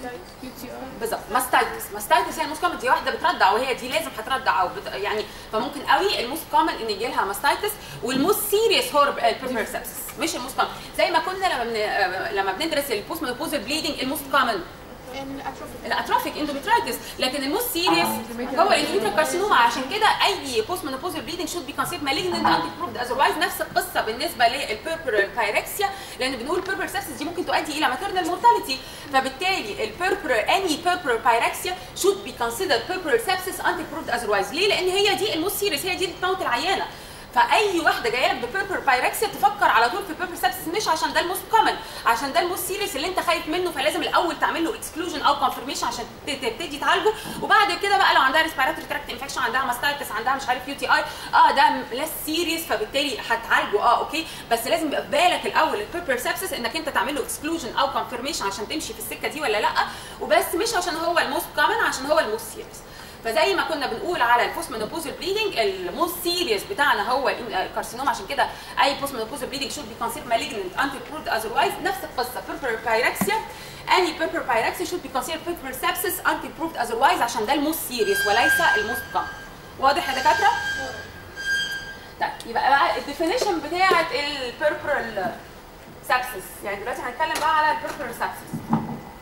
يو تي ار بالظبط ماستايتس ماستايتس هي الموست كومن دي واحده بترضع وهي دي لازم هترضع او بت... يعني فممكن قوي الموست كومن ان يجي لها ماستايتس والموست سيريس هو البيربر سبسس مش الموست كومن زي ما كنا لما بن... آه، لما بندرس البوست مينوبوزال بليدنج الموست كومن الاتروفي الاتروفيك اندوميترايتس لكن الموست سيريس هو الاندوميتريال كارسينوما عشان كده اي بوست مينوبوزال بليدنج شود بي كونسيد مالجننت انتي بروفد اذروايز نفس القصه بالنسبه للبيربر بايركسيا لان بنقول بيربر سبسس دي ممكن تؤدي الى ماتيرنال مورتاليتي فبالتالي البيربر اني بيربر بايركسيا شود بي كونسيدر بيربر سبسس انتي بروفد اذروايز ليه؟ لان هي دي الموست سيريس هي دي اللي بتموت العيانه فاي واحده جايه لك ببيربر بايركسيا تفكر على طول في بيربر سبسس مش عشان ده الموست كومن عشان ده الموست سيريس اللي انت خايف منه فلازم الاول تعمل له اكسكلوجن او كونفرميشن عشان ت- تبتدي تعالجه وبعد كده بقى لو عندها ريسبيراتوري تراكت انفكشن عندها ماستايتس عندها مش عارف يو تي اي اه ده ليس سيريس فبالتالي هتعالجه اه اوكي بس لازم يبقى في بالك الاول البيربر سبسس انك انت تعمل له اكسكلوجن او كونفرميشن عشان تمشي في السكه دي ولا لا وبس مش عشان هو الموست كومن عشان هو الموست سيريس فزي ما كنا بنقول على البوست مينوبوزال بليدنج الموست سيريس بتاعنا هو الكارسينوما عشان كده اي بوست مينوبوزال بليدنج شود بي كونسيد مالجننت انتي بروفد اذروايز نفس القصه بيربر بايركسيا اني بيربر بايركسيا شود بي كونسيد بيربر سابسس انتي بروفد اذروايز عشان ده الموست سيريس وليس الموست كومن واضح يا دكاتره؟ طيب يبقى بقى الديفينيشن بتاعه البيربرال سابسس يعني دلوقتي هنتكلم بقى على البيربرال سابسس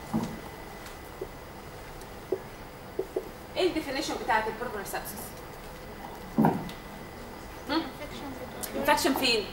ايه الديفينيشن بتاعت البيربرال سابسس؟ انفكشن فين؟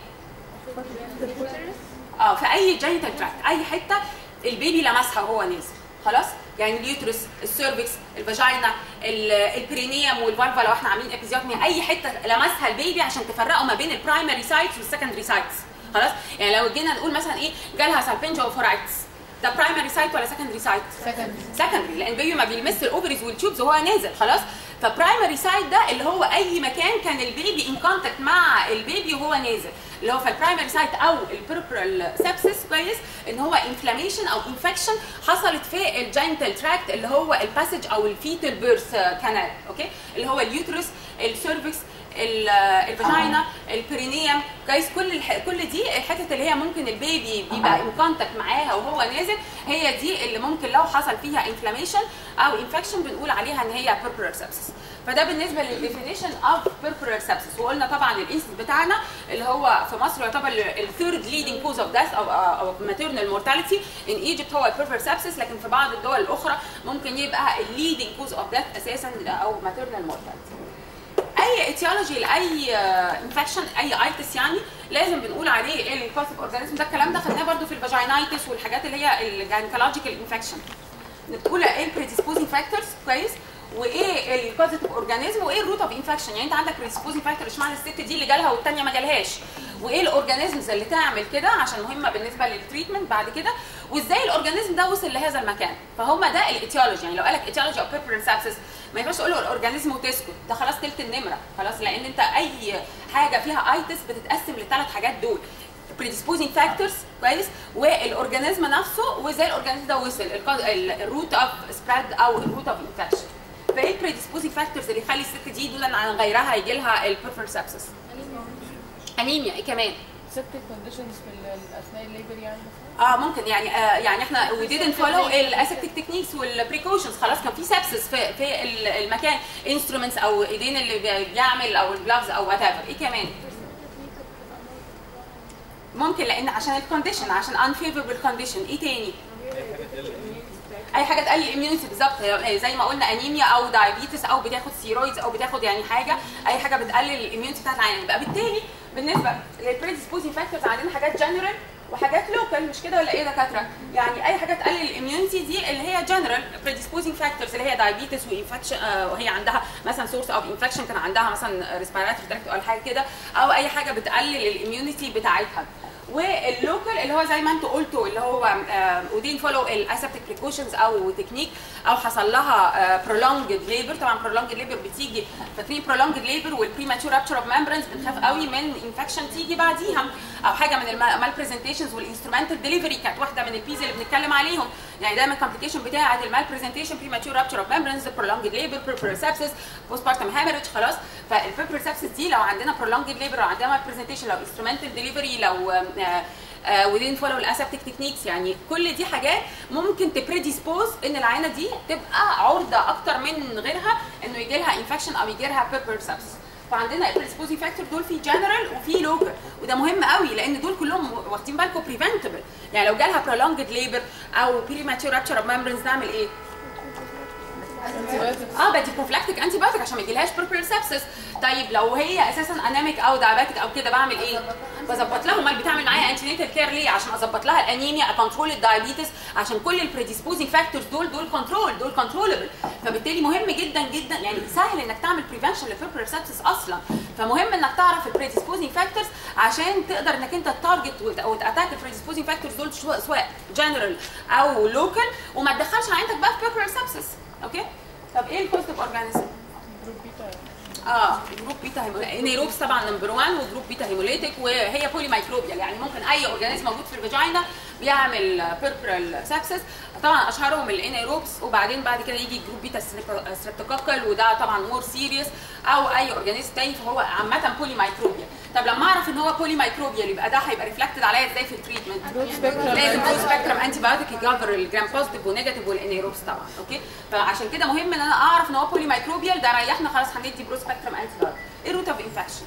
اه في اي جينيتال تراكت اي حته البيبي لمسها وهو نازل خلاص يعني اليوترس السيرفكس الفاجينا ال- البرينيوم والفالفا لو احنا عاملين ابيزيوتمي اي حته لمسها البيبي عشان تفرقوا ما بين البرايمري سايتس والسكندري سايتس خلاص يعني لو جينا نقول مثلا ايه جالها سالبنجا اوفرايتس ده برايمري سايت ولا سكندري سايت؟ سكند سكندري لان البيبي ما بيلمس الاوفريز والتيوبز وهو نازل خلاص فبرايمري سايت ده اللي هو اي مكان كان البيبي ان كونتاكت مع البيبي وهو نازل اللي هو في البرايمري سايت او البيربرال سابسس كويس ان هو انفلاميشن او انفكشن حصلت في الجينيتال تراكت اللي هو الباسج او الفيتال بيرث كانال اوكي اللي هو اليوترس السيرفكس ال- الفاجينا البرينيوم كويس كل الح... كل دي الحتت اللي هي ممكن البيبي بيبقى ان كونتاكت معاها وهو نازل هي دي اللي ممكن لو حصل فيها انفلاميشن او انفكشن بنقول عليها ان هي بيربرال سابسس فده بالنسبه للديفينيشن اوف بيربرال سابسس وقلنا طبعا الانسيد بتاعنا اللي هو في مصر يعتبر الثيرد ليدنج كوز اوف ديث او او ماتيرنال مورتاليتي ان ايجيبت هو البيربرال سابسس لكن في بعض الدول الاخرى ممكن يبقى الليدنج كوز اوف ديث اساسا او ماتيرنال مورتاليتي اي ايتيولوجي لاي انفكشن اي ايتس يعني لازم بنقول عليه الكوزيف اورجانيزم ده الكلام ده خدناه برضو في الفاجينايتس والحاجات اللي هي الجاينكولوجيكال انفكشن بتقول ايه البريديسبوزنج فاكتورز كويس وايه الكوزيف اورجانيزم وايه الروت اوف انفكشن يعني انت عندك بريديسبوزنج فاكتور اشمعنى الست دي اللي جالها والثانيه ما جالهاش وايه الاورجانيزمز اللي تعمل كده عشان مهمه بالنسبه للتريتمنت بعد كده وازاي الاورجانيزم ده وصل لهذا المكان فهم ده الايتيولوجي يعني لو قالك ايتيولوجي او بيبرن سابسس ما ينفعش تقول له الاورجانيزم وتسكت ده خلاص تلت النمره خلاص لان انت اي حاجه فيها ايتس بتتقسم للثلاث حاجات دول predisposing factors كويس والاورجانيزم نفسه وازاي الاورجانيزم ده وصل الروت اوف سبريد او الروت اوف انفكشن فايه predisposing factors اللي يخلي الست دي دولا عن غيرها يجي لها البيرفر سابسس انيميا ايه كمان سيبتك كونديشنز في ال- اثناء الليبر يعني مثلا اه ممكن يعني آه يعني احنا we didn't follow الاسيبتيك تكنيكس والبريكوشنز خلاص كان في سبسس في في ال- المكان انسترومنتس او ايدين اللي بي- بيعمل او الجلافز او وات ايفر ايه كمان ممكن لان عشان الكونديشن عشان unfavorable كونديشن ايه تاني اي حاجه تقلل الاميونيتي بالظبط هي زي ما قلنا انيميا او دايابيتس او بتاخد ستيرويدز او بتاخد يعني حاجه اي حاجه بتقلل الاميونيتي بتاعت العيان يبقى بالتالي بالنسبه للبريديسبوزنج فاكتورز عندنا حاجات جنرال وحاجات لوكال مش كده ولا ايه يا دكاتره؟ يعني اي حاجه تقلل الاميونيتي دي اللي هي جنرال بريديسبوزنج فاكتورز اللي هي دايابيتس وانفكشن وهي عندها مثلا سورس اوف انفكشن كان عندها مثلا ريسبيراتوري تراكت او حاجه كده او اي حاجه بتقلل الاميونيتي بتاعتها واللوكال اللي هو زي ما انتوا قلتوا اللي هو ودين فولو الاسبتك بريكوشنز او تكنيك او حصل لها برولونجد ليبر طبعا برولونجد ليبر بتيجي فاكرين برولونجد ليبر والبريماتور رابتشر اوف ممبرنز بنخاف قوي من انفكشن تيجي بعديها او حاجه من المال برزنتيشنز والانسترومنتال ديليفري كانت واحده من البيز اللي بنتكلم عليهم يعني دايما الكومبليكيشن بتاعه المال برزنتيشن بريماتور رابتشر اوف ممبرنز برولونجد ليبر بيربر سابسس بوست بارتم هامرج خلاص فالبيربر سابسس دي لو عندنا برولونجد ليبر لو عندنا مال برزنتيشن لو انسترومنتال ديليفري لو ودين فولو الاسبتك تكنيكس يعني كل دي حاجات ممكن تبريديسبوز ان العينه دي تبقى عرضه اكتر من غيرها انه يجي لها انفكشن او يجي لها بيبر سبس فعندنا البريسبوزي فاكتور دول في جنرال وفي لوكال وده مهم قوي لان دول كلهم واخدين بالكم بريفنتبل يعني لو جالها prolonged ليبر او بريماتيور رابتشر اوف ممبرنز نعمل ايه؟ antibiotics. اه بدي بروفلاكتيك انتي بايوتيك عشان ما يجيلهاش بيربرال سبسس طيب لو هي اساسا انيميك او دايابيتك او كده بعمل ايه؟ بظبط لها امال بتعمل معايا انتي نيتال كير ليه؟ عشان اظبط لها الانيميا اكونترول الدايابيتس عشان كل البريديسبوزنج فاكتورز دول دول كنترول دول كنترولبل فبالتالي مهم جدا جدا يعني سهل انك تعمل بريفنشن للبيربرال سبسس اصلا فمهم انك تعرف البريديسبوزنج فاكتورز عشان تقدر انك انت تارجت وتاتاك البريديسبوزنج فاكتورز دول سواء- سواء جنرال او لوكال وما تدخلش عينتك بقى في بيربرال سبسس اوكي؟ طب ايه الكوزيتيف اورجانيزم؟ Group beta. اه جروب بيتا هيموليتيك نيروبس طبعا نمبر 1 وجروب بيتا هيموليتيك وهي بولي مايكروبيال يعني ممكن اي اورجانيزم موجود في الفاجينا بيعمل بيربرال سابسس طبعا اشهرهم الانيروبس وبعدين بعد كده يجي جروب بيتا ستريبتوكوكل وده طبعا مور سيريس او اي اورجانيزم تاني فهو عامه بولي مايكروبيال طب لما اعرف ان هو بولي مايكروبيال يبقى ده هيبقى ريفلكتد عليا ازاي في التريتمنت Broad spectrum. لازم برو سبيكترم انتي بايوتيك يجبر الجرام بوزيتيف ونيجاتيف والانيروبس طبعا اوكي فعشان كده مهم ان انا اعرف ان هو بولي مايكروبيال ده ريحنا خلاص هندي برو سبيكترم انتي بايوتيك ايه روت اوف انفكشن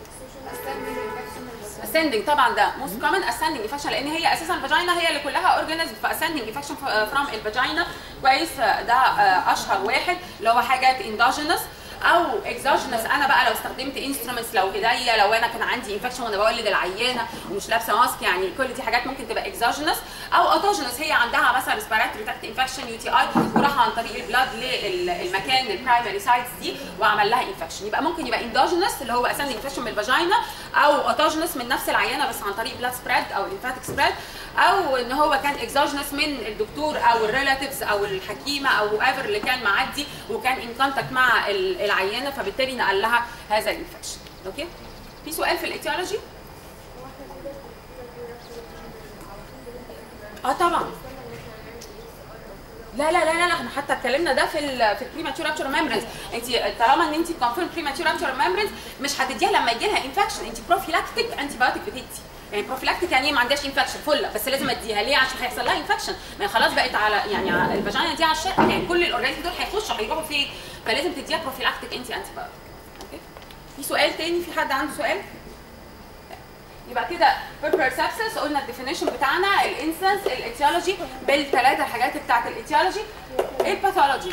ascending طبعا ده موست كومن ascending infection لان هي اساسا الفاجينا هي اللي كلها اورجانيزم فاسcending infection فروم الفاجينا كويس ده آه، اشهر واحد اللي هو حاجات اندوجينس او اكزوجينس انا بقى لو استخدمت انسترومنتس لو ايديا لو انا كان عندي انفكشن وانا بولد العيانه ومش لابسه ماسك يعني كل دي حاجات ممكن تبقى اكزوجينس او اوتوجينس هي عندها مثلا ريسبيراتوري تراكت انفكشن يو تي اي وراح عن طريق البلاد للمكان البرايمري سايتس دي وعمل لها انفكشن يبقى ممكن يبقى اندوجينس اللي هو اساسا انفكشن من الفاجينا او اوتوجينس من نفس العيانه بس عن طريق بلاد سبريد او ليمفاتيك سبريد او ان هو كان اكزوجينس من الدكتور او الريلاتيفز او الحكيمه او ايفر اللي كان معدي وكان ان كونتاكت مع ال- العيانه فبالتالي نقل لها هذا الانفكشن اوكي في سؤال في الايتيولوجي اه طبعا لا لا لا لا لا احنا حتى اتكلمنا ده في ال في البريماتور رابتشر ميمبرنز انت طالما ان انت كونفيرم بريماتور رابتشر ميمبرنز مش هتديها لما يجي لها انفكشن انت بروفيلاكتيك انتي بايوتيك بتدي يعني بروفيلاكتيك يعني ايه ما عندهاش انفكشن فله بس لازم اديها ليه عشان هيحصل لها انفكشن ما هي خلاص بقت على يعني على الفاجينا دي على الشق يعني كل الاورجانيزم دول هيخشوا هيروحوا فين فلازم تديها بروفيلاكتيك انتي انتي بايوتيك اوكي في سؤال تاني في حد عنده سؤال يبقى كده بيربر سابسس قلنا الديفينيشن بتاعنا الانسنس الايتيولوجي بالثلاثه الحاجات بتاعت الايتيولوجي ايه الباثولوجي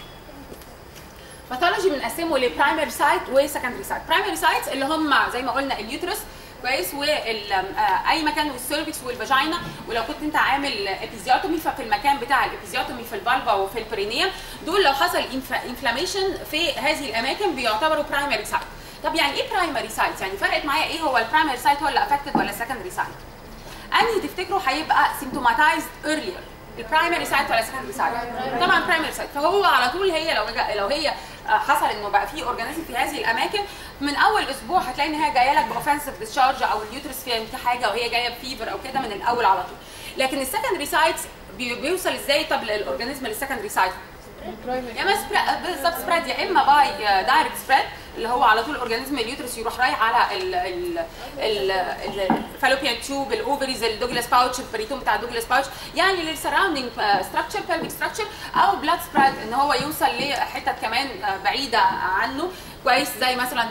باثولوجي بنقسمه لبرايمري سايت وسكندري سايت برايمري سايتس اللي هم زي ما قلنا اليوترس كويس واي مكان والسيرفكس والفاجينا ولو كنت انت عامل ابيزيوتومي ففي المكان بتاع الابيزيوتومي في الفالفا وفي البرينيوم دول لو حصل انفلاميشن في هذه الاماكن بيعتبروا برايمري سايت طب يعني ايه برايمري سايت يعني فرقت معايا ايه هو البرايمري سايت هو اللي افكتد ولا السكندري سايت انهي تفتكروا هيبقى سيمتوماتايزد ايرلير البرايمري سايت ولا السكندري سايت طبعا برايمري سايت فهو على طول هي لو جا لو هي آه، حصل انه بقى في اورجانيزم في هذه الاماكن من اول اسبوع هتلاقي ان هي جايه لك باوفنسيف ديسشارج او اليوترس فيها في حاجه وهي جايه بفيفر او كده من الاول على طول لكن السكندري سايت بيوصل ازاي طب الاورجانيزم للسكندري سايت primary. يا اما سبريد بالظبط سبريد يا اما باي دايركت سبريد اللي هو على طول اورجانيزم اليوترس يروح رايح على ال ال الفالوبيان تيوب الاوفريز الدوجلاس باوتش البريتوم بتاع الدوجلاس باوتش يعني للسراوندينج ستراكشر بلفيك ستراكشر او بلاد سبريد ان هو يوصل لحتت كمان آه، بعيده عنه كويس زي مثلا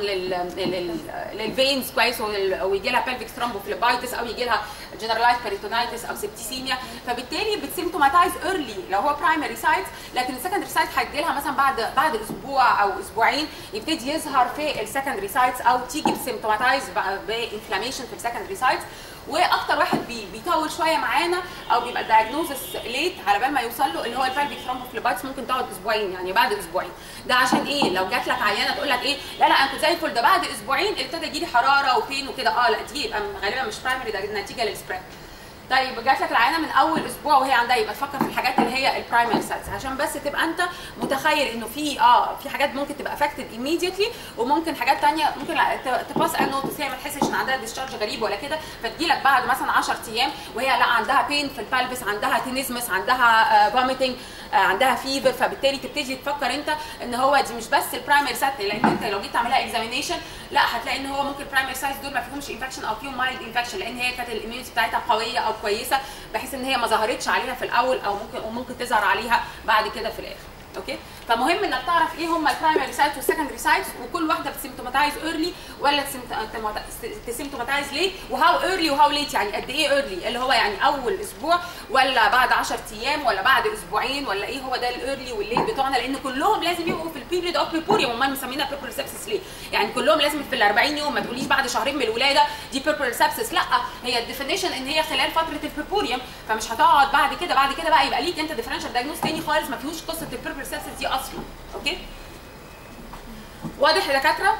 للفينز كويس وال- ويجي لها بلفيك ثرومبوفليبايتس او يجي لها جنرالايز بيريتونايتس او سبتيسيميا فبالتالي بتسيمتوماتايز ايرلي لو هو برايمري سايت لكن السكندري سايت هيجي لها مثلا بعد بعد اسبوع او اسبوعين يبتدي يظهر في السكندري سايتس او تيجي بسيمتوماتايز بانفلاميشن في السكندري سايتس واكتر واحد بي بيطول شويه معانا او بيبقى الدايجنوزس ليت على بال ما يوصل له اللي هو البلفيك ثرومبوفليبايتس ممكن تقعد اسبوعين يعني بعد اسبوعين ده عشان ايه لو جات لك عيانه تقول لك ايه لا لا انا كنت زي الفل ده بعد اسبوعين ابتدى يجي لي حراره وبين وكده اه لا دي يبقى غالبا مش برايمري ده نتيجه للسبريد طيب جات لك العيانه من اول اسبوع وهي عندها يبقى تفكر في الحاجات اللي هي البرايمري سايتس عشان بس تبقى انت متخيل انه في اه في حاجات ممكن تبقى افكتد ايميديتلي وممكن حاجات ثانيه ممكن تباس ان نوتس هي ما تحسش ان عندها ديسشارج غريب ولا كده فتجي لك بعد مثلا 10 ايام وهي لا عندها بين في البلبس عندها تينيزمس عندها فوميتنج آه، عندها فيفر فبالتالي تبتدي تفكر انت ان هو دي مش بس البرايمري سايت لان انت لو جيت تعملها اكزامينيشن لا هتلاقي ان هو ممكن البرايمري سايت دول ما فيهمش انفكشن او فيهم مايلد انفكشن لان هي كانت الاميونيتي بتاعتها قويه او كويسه بحيث ان هي ما ظهرتش عليها في الاول او ممكن وممكن تظهر عليها بعد كده في الاخر اوكي فمهم انك تعرف ايه هم البرايمري سايتس والسكندري سايتس وكل واحده بتسيمتوماتايز ايرلي ولا تسيمتوماتايز ليه وهاو ايرلي وهاو ليت يعني قد ايه ايرلي اللي هو يعني اول اسبوع ولا بعد 10 ايام ولا بعد اسبوعين ولا ايه هو ده الايرلي والليت بتوعنا لان كلهم لازم يبقوا في البيريود اوف بيبوريوم امال مسمينها بيربل سبسس ليه؟ يعني كلهم لازم في ال 40 يوم ما تقوليش بعد شهرين من الولاده دي بيربل سبسس لا هي الديفينيشن ان هي خلال فتره البيبوريوم فمش هتقعد بعد كده بعد كده بقى يبقى ليك انت ديفرنشال دايجنوز تاني خالص ما فيهوش قصه البيربل سبسس دي اصلا اوكي واضح يا دكاتره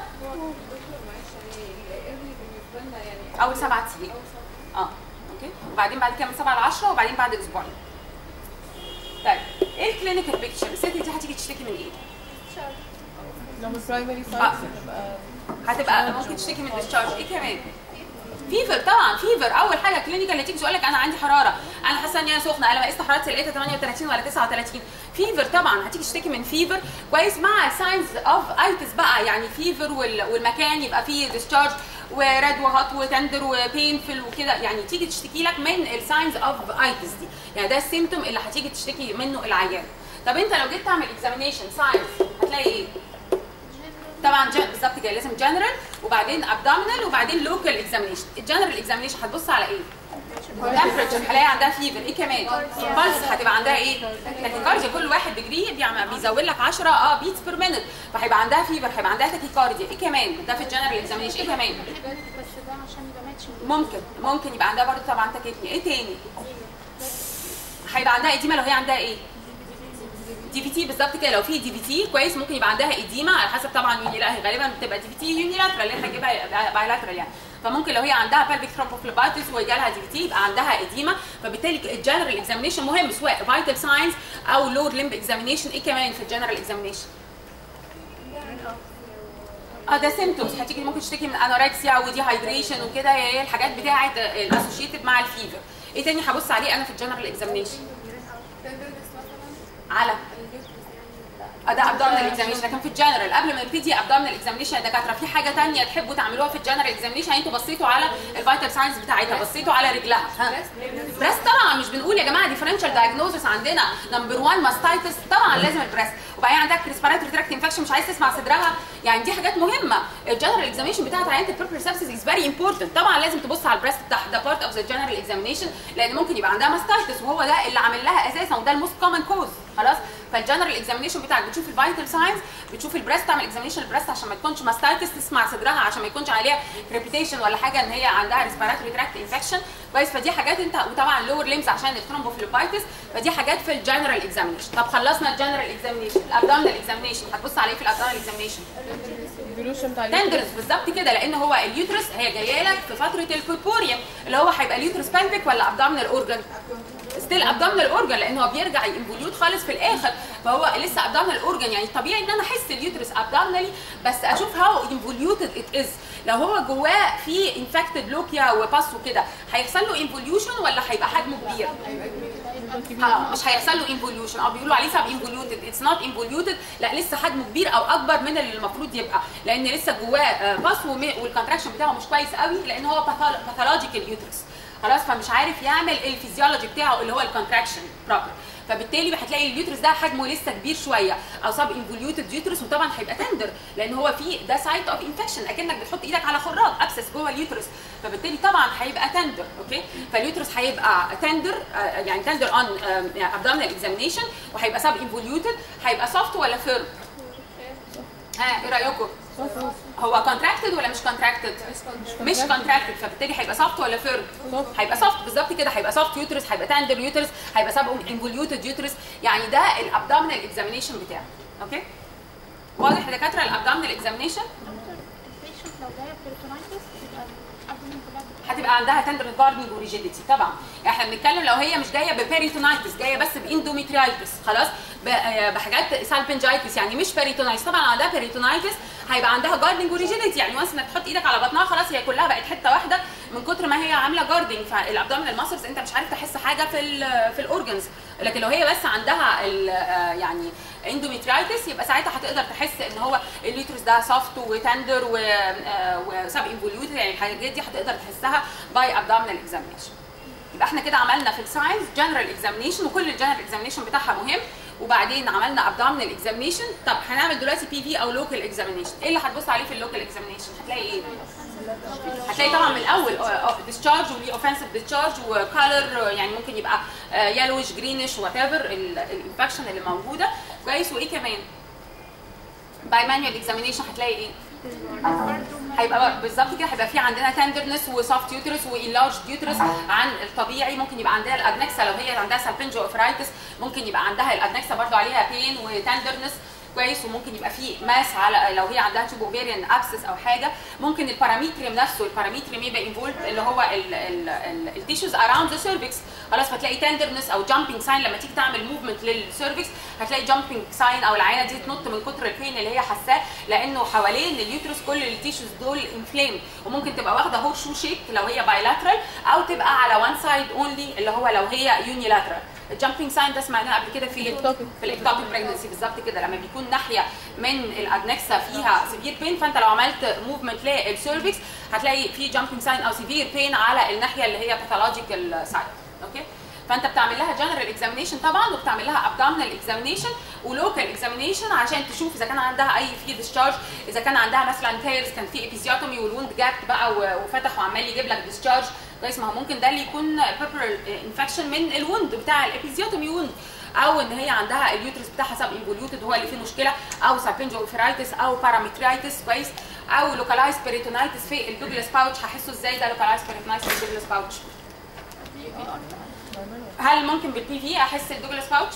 اول سبعة ايام اه اوكي وبعدين بعد كده من 7 ل 10 وبعدين بعد اسبوعين طيب ايه الكلينيكال بيكتشر الست دي هتيجي تشتكي من ايه لو البرايمري آه. سايت هتبقى هتبقى ممكن تشتكي من ديسشارج ايه كمان فيفر طبعا فيفر اول حاجه كلينيكال اللي تيجي تقول لك انا عندي حراره انا حاسه ان انا سخنه انا قست حرارتي لقيتها 38 ولا 39 فيفر طبعا هتيجي تشتكي من فيفر كويس مع ساينز اوف ايتس بقى يعني فيفر والمكان يبقى فيه ديسشارج وريد وهات وتندر وبينفل وكده يعني تيجي تشتكي لك من الساينز اوف ايتس دي يعني ده السيمتوم اللي هتيجي تشتكي منه العيان طب انت لو جيت تعمل اكزامينيشن ساينس هتلاقي ايه طبعا جن... بالظبط كده لازم جنرال وبعدين ابدومينال وبعدين لوكال اكزامينيشن الجنرال اكزامينيشن هتبص على ايه تمبرتشر هلاقي عندها فيفر ايه كمان بلس هتبقى عندها ايه تاكيكارديا كل واحد ديجري بيعمل بيزود لك 10 اه بيتس بير مينت فهيبقى عندها فيفر هيبقى عندها تاكيكارديا ايه كمان ده في الجنرال اكزامينيشن ايه كمان بس ده عشان يبقى ماتش ممكن ممكن يبقى عندها برضه طبعا تاكيكني ايه تاني هيبقى عندها اديمه لو هي عندها ايه دي في تي بالظبط كده لو في دي في تي كويس ممكن يبقى عندها اديمه على حسب طبعا يوني غالبا بتبقى دي في تي يونيلاترال اللي احنا هنجيبها بايلاترال يعني فممكن لو هي عندها pelvic thrombophlebitis وجالها دي في تي يبقى عندها اديمه فبالتالي الجنرال اكزامينيشن مهم سواء فايتال ساينز او لور ليمب اكزامينيشن ايه كمان في الجنرال اكزامينيشن اه ده سيمتومز هتيجي ممكن تشتكي من انوركسيا ودي هايدريشن وكده هي الحاجات بتاعه الاسوشيتد مع الفيفر ايه تاني هبص عليه انا في الجنرال اكزامينيشن على اه ده ابدومينال اكزامينشن لكن في الجنرال قبل ما نبتدي ابدومينال اكزامينشن يا دكاتره في حاجه ثانيه تحبوا تعملوها في الجنرال اكزامينشن انتوا بصيتوا على الفيتال ساينس بتاعتها بصيتوا على رجلها ها بريست طبعا مش بنقول يا جماعه ديفرنشال دايجنوزس عندنا نمبر 1 ماستايتس طبعا لازم البريست وبعدين عندك ريسبيراتوري تراكت انفكشن مش عايز تسمع صدرها يعني دي حاجات مهمه الجنرال اكزامينشن بتاعت عيانه البيربل سابسيس از فيري امبورتنت طبعا لازم تبص على البريست بتاعها ده بارت اوف ذا جنرال اكزامينشن لان ممكن يبقى عندها ماستايتس وهو ده اللي عامل لها اساسا وده الموست كومن كوز خلاص فالجنرال اكزامينشن بتاعك بتشوف الفيتال ساينز بتشوف البريست تعمل اكزامينشن البريست عشان ما تكونش ماستايتس تسمع صدرها عشان ما يكونش عليها ريبيتيشن ولا حاجه ان هي عندها ريسبيراتوري تراكت انفكشن كويس فدي حاجات انت وطبعا لور ليمز عشان الثرومبوفلوبايتس فدي حاجات في الجنرال اكزامينشن طب خلصنا الجنرال اكزامينشن الابدومينال اكزامينشن هتبص عليه في الابدومينال اكزامينشن الفيلوشن بتاع تندرس بالظبط كده لان هو اليوترس هي جايه لك في فتره البوربوريوم اللي هو هيبقى اليوترس بلفيك ولا ابدومينال اورجن ستيل ابدومينال اورجن لان هو بيرجع انفوليوت خالص في الاخر فهو لسه ابدومينال اورجن يعني طبيعي ان انا احس اليوترس ابدومينالي بس اشوف هاو انفوليوتد ات از لو هو جواه في انفكتد لوكيا وباس وكده هيحصل له انفوليوشن ولا هيبقى حجمه كبير؟ اه مش هيحصل له انفوليوشن اه بيقولوا عليه سب انفوليوتد اتس نوت انفوليوتد لا لسه حجمه كبير او اكبر من اللي المفروض يبقى لان لسه جواه باس والكونتراكشن بتاعه مش كويس قوي لان هو باثولوجيكال يوترس خلاص فمش عارف يعمل الفيزيولوجي بتاعه اللي هو الكونتراكشن بروبر فبالتالي هتلاقي اليوترس ده حجمه لسه كبير شويه او سب انفوليوتد يوترس وطبعا هيبقى تندر لان هو في ده سايت اوف انفكشن اكنك بتحط ايدك على خراج ابسس جوه اليوترس فبالتالي طبعا هيبقى تندر اوكي فاليوترس هيبقى تندر يعني تندر اون ابدومينال اكزامينشن وهيبقى سب انفوليوتد هيبقى سوفت ولا فيرم ها ايه رايكم هو كونتراكتد ولا مش كونتراكتد مش كونتراكتد فبالتالي هيبقى سوفت ولا فيرم هيبقى سوفت بالظبط كده هيبقى سوفت يوترس هيبقى تندر يوترس هيبقى سب انفوليوتد يوترس يعني ده الابدومينال اكزامينشن بتاعه اوكي واضح يا دكاتره الابدومينال اكزامينشن البيشنت لو جايه بيرتونايتس يبقى الابدومين كلها هتبقى عندها تندر جاردنج وريجيديتي طبعا احنا بنتكلم لو هي مش جايه ببيريتونايتس جايه بس باندوميتريايتس خلاص ب- آه، بحاجات سالبنجايتس يعني مش بيريتونايتس طبعا عندها بيريتونايتس هيبقى عندها جاردنج وريجيديتي يعني وانس انك تحط ايدك على بطنها خلاص هي كلها بقت حته واحده من كتر ما هي عامله جاردنج فالابدومينال ماسلز انت مش عارف تحس حاجه في ال في الاورجنز لكن لو هي بس عندها ال- آه، يعني اندوميترايتس يبقى ساعتها هتقدر تحس ان هو اليوترس ده سوفت وتندر وسب انفوليوتد يعني الحاجات دي هتقدر تحسها باي ابدومينال اكزامينشن يبقى احنا كده عملنا في الساينس جنرال اكزامينشن وكل الجنرال اكزامينشن بتاعها مهم وبعدين عملنا ابدومينال اكزامينشن طب هنعمل دلوقتي بي في او لوكال اكزامينشن ايه اللي هتبص عليه في اللوكال اكزامينشن هتلاقي ايه هتلاقي طبعا من الاول ديسشارج وليه اوفنسيف ديسشارج وكالر يعني ممكن يبقى يلوش جرينش وات ايفر الانفكشن اللي موجوده كويس وايه كمان باي مانوال اكزامينشن هتلاقي ايه هيبقى بالظبط كده هيبقى في عندنا تندرنس وسوفت يوترس وانلارج يوترس عن الطبيعي ممكن يبقى عندها الادنكسا لو هي عندها سالبنجو اوفرايتس ممكن يبقى عندها الادنكسا برضو عليها بين وتندرنس كويس وممكن يبقى في ماس على لو هي عندها تيوب اوفيريان ابسس او حاجه ممكن الباراميتريم نفسه الباراميتريم يبقى انفولد اللي هو التيشوز اراوند ذا سيرفكس خلاص فتلاقي تندرنس او جامبنج ساين لما تيجي تعمل موفمنت للسيرفكس هتلاقي جامبنج ساين او العينه دي تنط من كتر البين اللي هي حاساه لانه حوالين اليوترس كل التيشوز دول انفلام وممكن تبقى واخده هور شو شيب لو هي بايلاترال او تبقى على وان سايد اونلي اللي هو لو هي يونيلاترال الجامبنج ساين ده سمعناه قبل كده في Ectopic. في الاكتوبيك بريجنسي بالظبط كده لما بيكون ناحيه من الادنكسا فيها سيفير بين فانت لو عملت موفمنت للسيرفكس هتلاقي في جامبنج ساين او سيفير بين على الناحيه اللي هي باثولوجيكال سايد اوكي فانت بتعمل لها جنرال اكزامينشن طبعا وبتعمل لها ابدومينال اكزامينشن ولوكال اكزامينشن عشان تشوف اذا كان عندها اي في ديسشارج اذا كان عندها مثلا تيرز كان في ابيزيوتومي والوند جاب بقى و- وفتح وعمال يجيب لك ديسشارج كويس ما هو ممكن ده اللي يكون بيبر انفكشن من الوند بتاع الابيزيوتومي وند او ان هي عندها اليوترس بتاعها سب انفوليوتد هو اللي فيه مشكله او سابنجو اوفرايتس او بارامترايتس كويس او لوكالايز بيريتونايتس في الدوجلاس باوتش هحسه ازاي ده لوكالايز بيريتونايتس في الدوجلاس باوتش هل ممكن بالبي في احس الدوجلاس باوتش؟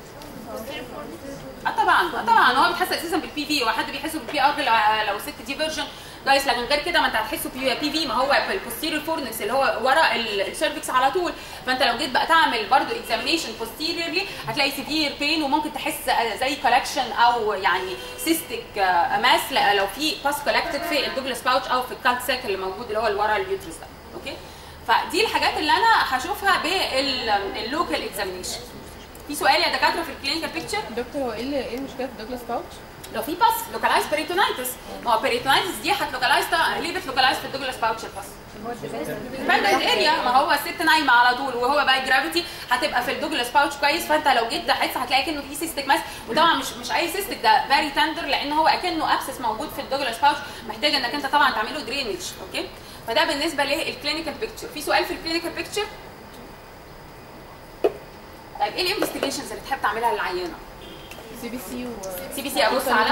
اه طبعا اه طبعا هو بيتحس اساسا بالبي في وحد بيحسه بالبي ار لو- لو ست دي فيرجن كويس لكن غير كده ما انت هتحسه بي بي في ما هو في البوستيريور فورنكس اللي هو ورا السيرفكس على طول فانت لو جيت بقى تعمل برضو اكزامينشن بوستيريورلي هتلاقي سيفير بين وممكن تحس زي كولكشن او يعني سيستيك ماس لو في باس كولكتد في الدوجلاس باوتش او في الكالت ساك اللي موجود اللي هو اللي ورا اليوترس ده اوكي فدي الحاجات اللي انا هشوفها باللوكال اكزامينشن في سؤال يا دكاتره في الكلينيكال بيكتشر دكتور هو ايه اللي- ايه المشكله في دوجلاس باوتش؟ لو في باس لوكالايز بيريتونايتس ما هو بيريتونايتس دي هتلوكالايز ليه بتلوكالايز في الدوجلاس باوتش الباس ديبندنت اريا ما هو الست نايمه على طول وهو باي جرافيتي هتبقى في الدوجلاس باوتش كويس فانت لو جيت تحس هتلاقي كانه في سيستيك ماس وطبعا مش مش اي سيستيك ده فيري تندر لان هو اكنه ابسس موجود في الدوجلاس باوتش محتاج انك انت طبعا تعمله درينج اوكي فده بالنسبه للكلينيكال بيكتشر في سؤال في الكلينيكال بيكتشر طيب ايه الانفستيجيشنز اللي تحب تعملها للعيانه؟ سي بي سي و سي بي سي ابص على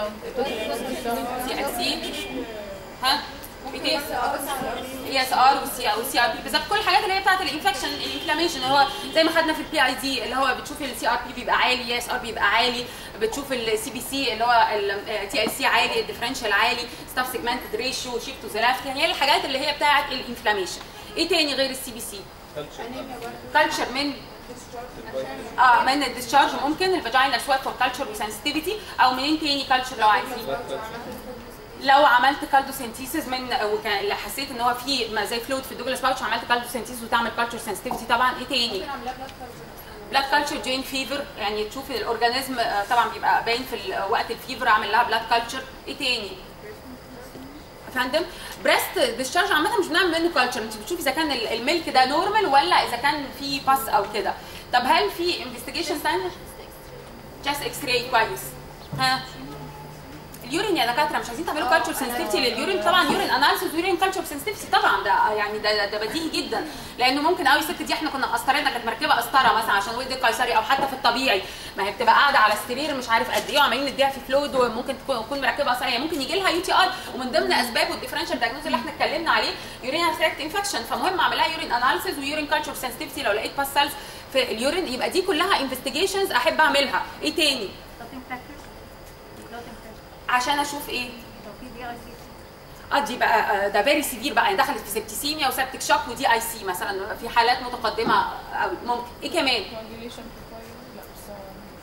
سي سي ال سي ها في تاني اي اس ار والسي والسي ار بي بالظبط كل الحاجات اللي هي بتاعت الانفكشن الانفلاميشن اللي هو زي ما خدنا في البي اي دي اللي هو بتشوف السي ار بي بيبقى عالي اي اس ار بيبقى عالي بتشوف السي بي سي اللي هو التي ال سي عالي الديفرنشال عالي ستاف سيجمنتد ريشيو شيفت تو ذا ليفت يعني هي الحاجات اللي هي بتاعت الانفلاميشن ايه تاني غير السي بي سي كلتشر من اه من الديسشارج ممكن الفاجينال سوات فور كلتشر وسنسيتيفيتي او منين تاني كلتشر لو عايزين لو عملت كالدو سنتيسيس من وكان اللي حسيت ان هو في ما زي فلويد في الدوجلاس باوتش عملت كالدو سنتيسيس وتعمل كالتشر سنسيتيفيتي طبعا ايه تاني بلاد كالتشر جين فيفر يعني تشوف الاورجانيزم آه، طبعا بيبقى باين في ال- وقت الفيفر اعمل لها بلاد كالتشر ايه تاني يا فندم بريست ديسشارج عامه مش بنعمل منه كالتشر انت بتشوفي اذا كان ال- الميلك ده نورمال ولا اذا كان في باس او كده طب هل في انفستيجيشن ثانيه جاست اكس راي كويس ها اليورين يا دكاتره مش عايزين تعملوا كالتشر سنسيتيفيتي لليورين طبعا يورين اناليسيس ويورين كالتشر سنسيتيفيتي طبعا ده يعني ده ده بديهي جدا لانه ممكن قوي الست دي احنا كنا قسطرينها كانت مركبه قسطره مثلا عشان ولد قيصري او حتى في الطبيعي ما هي بتبقى قاعده على السرير مش عارف قد ايه وعمالين نديها في فلويد وممكن تكون تكون مركبه قسطريه ممكن يجي لها يو تي اي ومن ضمن اسبابه الديفرنشال دايجنوز اللي احنا اتكلمنا عليه يورين افكت انفكشن فمهم اعمل لها يورين اناليسيس ويورين كالتشر سنسيتيفيتي لو لقيت باس سيلز في اليورين يبقى دي كلها انفستيجيشنز احب اعملها ايه تاني لوتين فاكتور لوتين فاكتور عشان اشوف ايه لو في دي اي سي اه دي بقى آه، ده فيري سيفير بقى يعني دخلت في سبتيسيميا وسبتك شوك ودي اي سي مثلا في حالات متقدمه قوي ممكن ايه كمان coagulation profile لا بس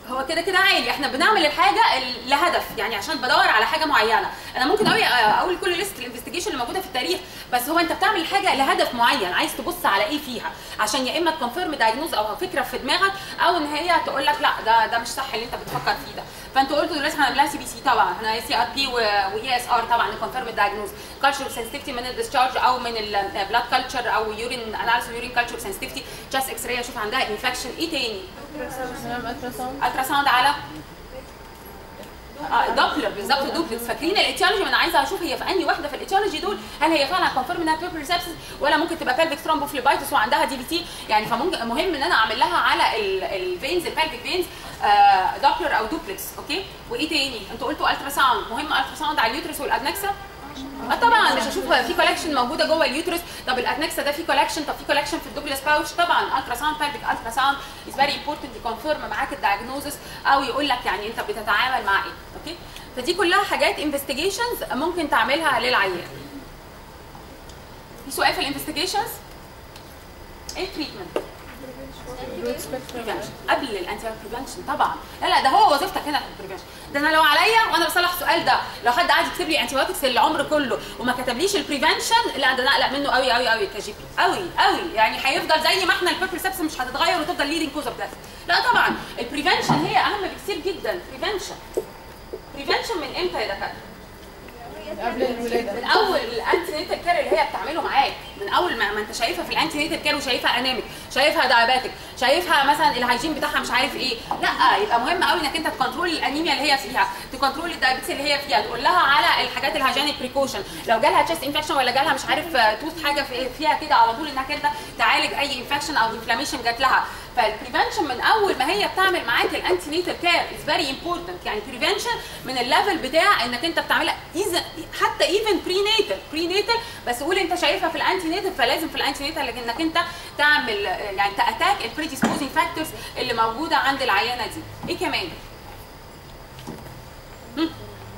هو كده كده عالي احنا بنعمل الحاجه ال- لهدف يعني عشان بدور على حاجه معينه انا ممكن قوي اقول كل ليست الانفستيجيشن اللي موجوده في التاريخ بس هو انت بتعمل حاجه لهدف معين عايز تبص على ايه فيها عشان يا اما تكونفيرم دايجنوز او فكره في دماغك او ان هي تقول لك لا ده ده مش صح اللي انت بتفكر فيه ده فانتوا قلتوا دلوقتي هنعملها سي بي سي طبعا احنا سي ار بي واي اس ار طبعا نكونفيرم الدايجنوز كالتشر سنسيتيفيتي من الديسشارج او من البلاد كلتشر او يورين اناليسيس يورين كلتشر سنسيتيفيتي جاست اكس راي اشوف عندها انفكشن ايه تاني نعمل الترا ساوند الترا ساوند على اه دوبلر بالظبط دوبلكس فاكرين الاتيولوجي ما انا عايزه اشوف هي في انهي واحده في الاتيولوجي دول هل هي فعلا كونفيرم انها بيبر سابسس ولا ممكن تبقى بيلفيك ثرومبوفليبايتس وعندها دي بي تي يعني فممكن مهم ان انا اعمل لها على الفينز البيلفيك فينز دوبلر او دوبلكس اوكي وايه تاني انتوا قلتوا الترا ساوند مهم الترا ساوند على اليوترس والادنكسا اه طبعا مش هشوف في كولكشن موجوده جوه اليوترس طب الادنكسا ده في كولكشن طب في كولكشن في الدوبلس باوتش طبعا الترا ساوند بيلفيك الترا ساوند از فيري امبورتنت يكونفيرم معاك الدايجنوزس او يقول لك يعني انت بتتعامل مع ايه اوكي فدي كلها حاجات انفستيجيشنز ممكن تعملها للعيان في سؤال في الانفستيجيشنز ايه التريتمنت برود سبيكترم prevention قبل الانتي بريفنشن طبعا لا لا ده هو وظيفتك هنا في البريفنشن ده انا لو عليا وانا بصلح السؤال ده لو حد قاعد يكتب لي انتي بايوتكس العمر كله وما كتبليش البريفنشن لا ده انا اقلق منه قوي قوي قوي كجي بي قوي قوي يعني هيفضل زي ما احنا البيبر سبس مش هتتغير وتفضل ليدنج كوز اوف لا طبعا البريفنشن هي اهم بكثير جدا بريفنشن بريفنشن من امتى يا دكاتره؟ قبل الولاده من اول الانتي نيتال كير اللي هي بتعمله معاك من اول ما, ما انت شايفها في الانتي نيتال كير وشايفها انامك شايفها داياباتيك شايفها مثلا الهيجين بتاعها مش عارف ايه لا يبقى مهم قوي انك انت تكنترول الانيميا اللي هي فيها تكنترول الدايابيتس اللي هي فيها تقول لها على الحاجات الهيجينيك بريكوشن لو جالها تشيست انفكشن ولا جالها مش عارف توث حاجه في- فيها كده على طول انك انت تعالج اي انفكشن او انفلاميشن جات لها فالبريفنشن من اول ما هي بتعمل معاك الانتي نيتال كير از فيري امبورتنت يعني بريفنشن من الليفل بتاع انك انت بتعملها إذا- حتى ايفن بري نيتال بري نيتال بس قول انت شايفها في الانتي نيتال فلازم في الانتي نيتال انك انت تعمل آه، يعني تاتاك البريديسبوزنج فاكتورز اللي موجوده عند العيانه دي ايه كمان مم.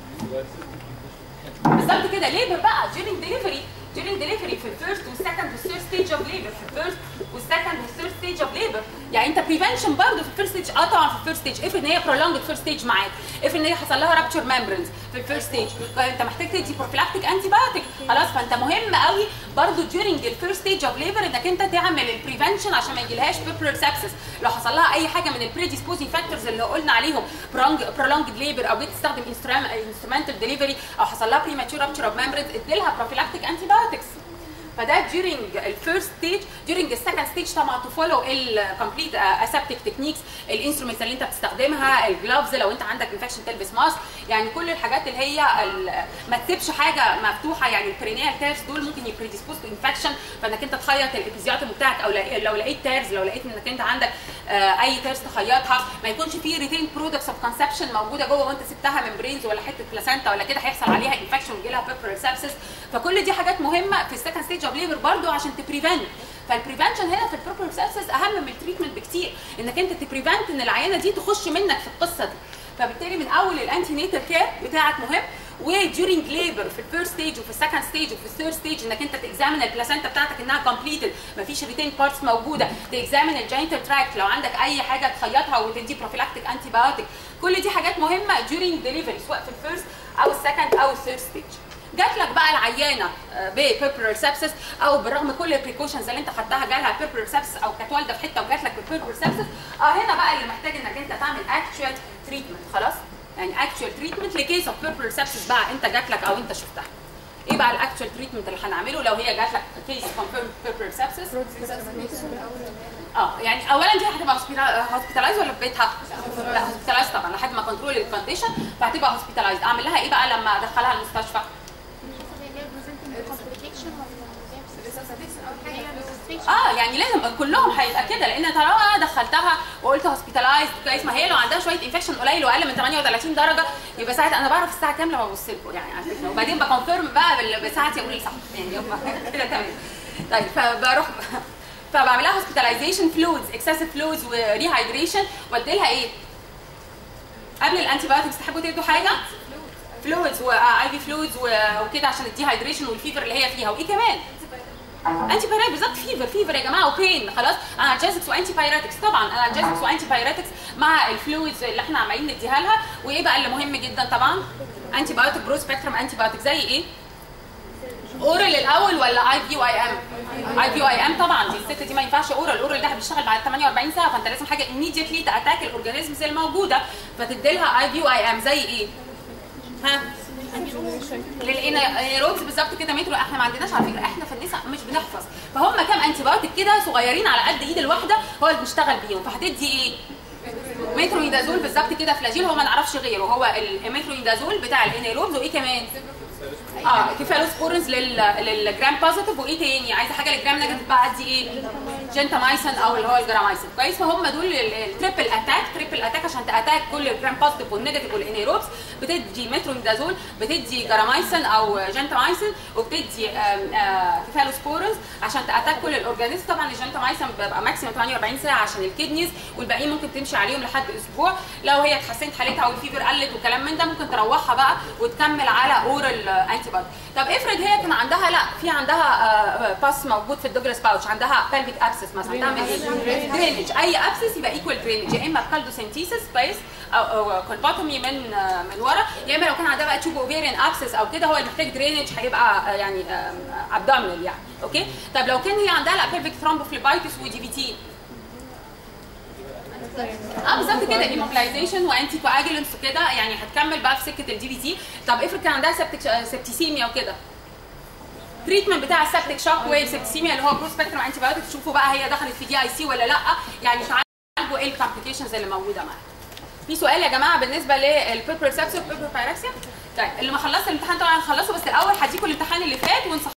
بالظبط كده ليبر بقى during delivery during delivery في الفيرست والسكند والثيرد ستيج اوف ليبر في الفيرست والسكند والثيرد ستيج اوف ليبر يعني انت بريفنشن برضه في الفيرست ستيج اه طبعا في الفيرست ستيج افرض ان هي prolonged فيرست ستيج معاك افرض ان هي حصل لها رابتشر ممبرنز في الفيرست ستيج فانت محتاج تدي بروفيلاكتيك انتي بايوتيك خلاص فانت مهم قوي برضه during الفيرست ستيج اوف ليبر انك انت تعمل البريفنشن عشان ما يجيلهاش بيبرال سابسس لو حصل لها اي حاجه من البريديسبوزنج فاكتورز اللي قلنا عليهم prolonged ليبر او جيت تستخدم انسترومنتال ديليفري او حصل لها بريماتشور رابتشر اوف ممبرنز ادي لها بروفيلاكتيك انتي بايوتكس فده during الفيرست ستيج during السكند ستيج طبعا تفولو الكومبليت اسبتيك تكنيكس الانسترومنتس اللي انت بتستخدمها الجلافز لو انت عندك انفكشن تلبس ماسك يعني كل الحاجات اللي هي ال- ما تسيبش حاجه مفتوحه يعني البرينيال تيرز دول ممكن يبريديسبوز تو انفكشن فانك انت تخيط الابيزياتوم بتاعك او لا- لو لقيت تيرز لو لقيت انك انت عندك آه، اي تيرز تخيطها ما يكونش فيه ريتين برودكتس اوف كونسبشن موجوده جوه وانت سبتها من برينز ولا حته بلاسنتا ولا كده هيحصل عليها انفكشن ويجي لها بيبرال سابسس فكل دي حاجات مهمه في السكند ستيج اوف ليبر برضو عشان تبريفنت فالبريفنشن هنا في البيبرال سابسس اهم من التريتمنت بكتير انك انت تبريفنت ان العيانه دي تخش منك في القصه دي فبالتالي من اول الانتي نيتال كير بتاعك مهم وديورنج ليبر في الفيرست ستيج وفي السكند ستيج وفي الثيرد ستيج انك انت تكزامن البلاسنتا بتاعتك انها كومبليتد مفيش ريتين بارتس موجوده تكزامن الجينيتال تراكت لو عندك اي حاجه تخيطها وتدي بروفيلاكتيك انتي بايوتيك كل دي حاجات مهمه ديورنج ديليفري سواء في الفيرست او السكند او الثيرد ستيج جات لك بقى العيانه ببيبرال سابسس او برغم كل البريكوشنز اللي انت خدتها جالها بيبرال سابسس او كانت والده في حته وجات لك ببيبرال سابسس اه هنا بقى اللي محتاج انك انت تعمل اكشوال تريتمنت خلاص يعني اكشوال تريتمنت لكيس اوف بيبرال سابسس بقى انت جات لك او انت شفتها ايه بقى الاكشوال تريتمنت اللي هنعمله لو هي جات لك كيس كونفيرم بيبرال سابسس اه يعني اولا دي هتبقى هوسبيتالايز ولا في بيتها؟ لا هوسبيتالايز طبعا لحد ما كنترول الكونديشن فهتبقى هوسبيتالايز اعمل لها ايه بقى لما ادخلها المستشفى؟ اه يعني لازم كلهم هيبقى كده لان طالما انا دخلتها وقلت هوسبيتالايز كويس ما هي لو عندها شويه انفكشن قليل واقل من 38 درجه يبقى ساعتها انا بعرف الساعه كام لما ببص لكم يعني على فكره وبعدين بكونفيرم بقى بال- بساعتي اقول صح يعني هم كده تمام طيب فبروح فبعمل لها هوسبيتاليزيشن فلويدز اكسسيف فلويدز وريهايدريشن وادي لها ايه؟ قبل الانتي بايوتكس تحبوا تدوا حاجه؟ فلويدز واي في فلويدز وكده عشان الديهايدريشن والفيفر اللي هي فيها وايه كمان؟ انتي بايريتكس بالظبط فيفر فيفر يا جماعه وبين خلاص انالجيزكس وانتي بايريتكس طبعا انالجيزكس وانتي بايريتكس مع الفلويدز اللي احنا عمالين نديها لها وايه بقى اللي مهم جدا طبعا انتي بايوتيك برو سبيكترم انتي بايوتيك زي ايه؟ اورال الاول ولا اي في واي ام؟ اي في واي ام طبعا دي الست دي ما ينفعش اورال الاورال ده بيشتغل بعد 48 ساعه فانت لازم حاجه immediately تاتاك الاورجانيزمز الموجوده فتدي لها اي في واي ام زي ايه؟ ها؟ للانيروبس بالظبط كده مترو احنا ما عندناش على فكره احنا في النساء مش بنحفظ فهم كام انتي بايوتيك كده صغيرين على قد ايد الواحده هو اللي بنشتغل بيهم فهتدي ايه؟ مترويدازول بالظبط كده فلاجيل هو ما نعرفش غيره هو المترويدازول بتاع الانيروبز وايه كمان؟ اه كيفالوسبورنز لل للجرام بوزيتيف وايه تاني عايزه حاجه للجرام نيجاتيف بقى ادي ايه جنتامايسين او اللي هو الجرامايسين كويس فهم دول التريبل اتاك تريبل اتاك عشان تاتاك كل الجرام بوزيتيف والنيجاتيف والانيروبس بتدي مترونيدازول بتدي جرامايسين او جنتامايسين وبتدي آم، آه، كيفالوسبورنز عشان تاتاك كل الاورجانيزم طبعا الجنتامايسين بيبقى ماكسيموم 48 ساعه عشان الكدنيز والباقيين ممكن تمشي عليهم لحد اسبوع لو هي اتحسنت حالتها والفيفر قلت والكلام من ده ممكن تروحها بقى وتكمل على اورال انتي بودي طب افرض هي كان عندها لا في عندها باس موجود في الدوجلاس باوتش عندها بلفيك ابسس مثلا تعمل ايه؟ درينج اي ابسس يبقى ايكوال درينج يا اما كالدوسنتيسس كويس او او كولبوتومي من آه، من ورا يا اما لو كان عندها بقى تشوب اوفيريان ابسس او كده هو اللي محتاج درينج هيبقى آه، يعني ابدومينال يعني اوكي طب لو كان هي عندها لا بلفيك ثرومبوفليبايتس ودي بي تي اه بالظبط كده ايموبلايزيشن وانتي كواجولنتس وكده يعني هتكمل بقى في سكه الدي بي تي طب افرض كان عندها سبتك سبتيسيميا وكده التريتمنت بتاع السبتك شوك ويف سبتيسيميا اللي هو برو سبيكترم انتي بايوتيك تشوفوا بقى هي دخلت في دي اي سي ولا لا يعني تعالجوا ايه الكومبليكيشنز اللي موجوده معاها في سؤال يا جماعه بالنسبه للبيبر سابسيس والبيبر بايركسيا طيب اللي ما خلصش الامتحان طبعا هنخلصه بس الاول هديكوا الامتحان اللي فات ونصحح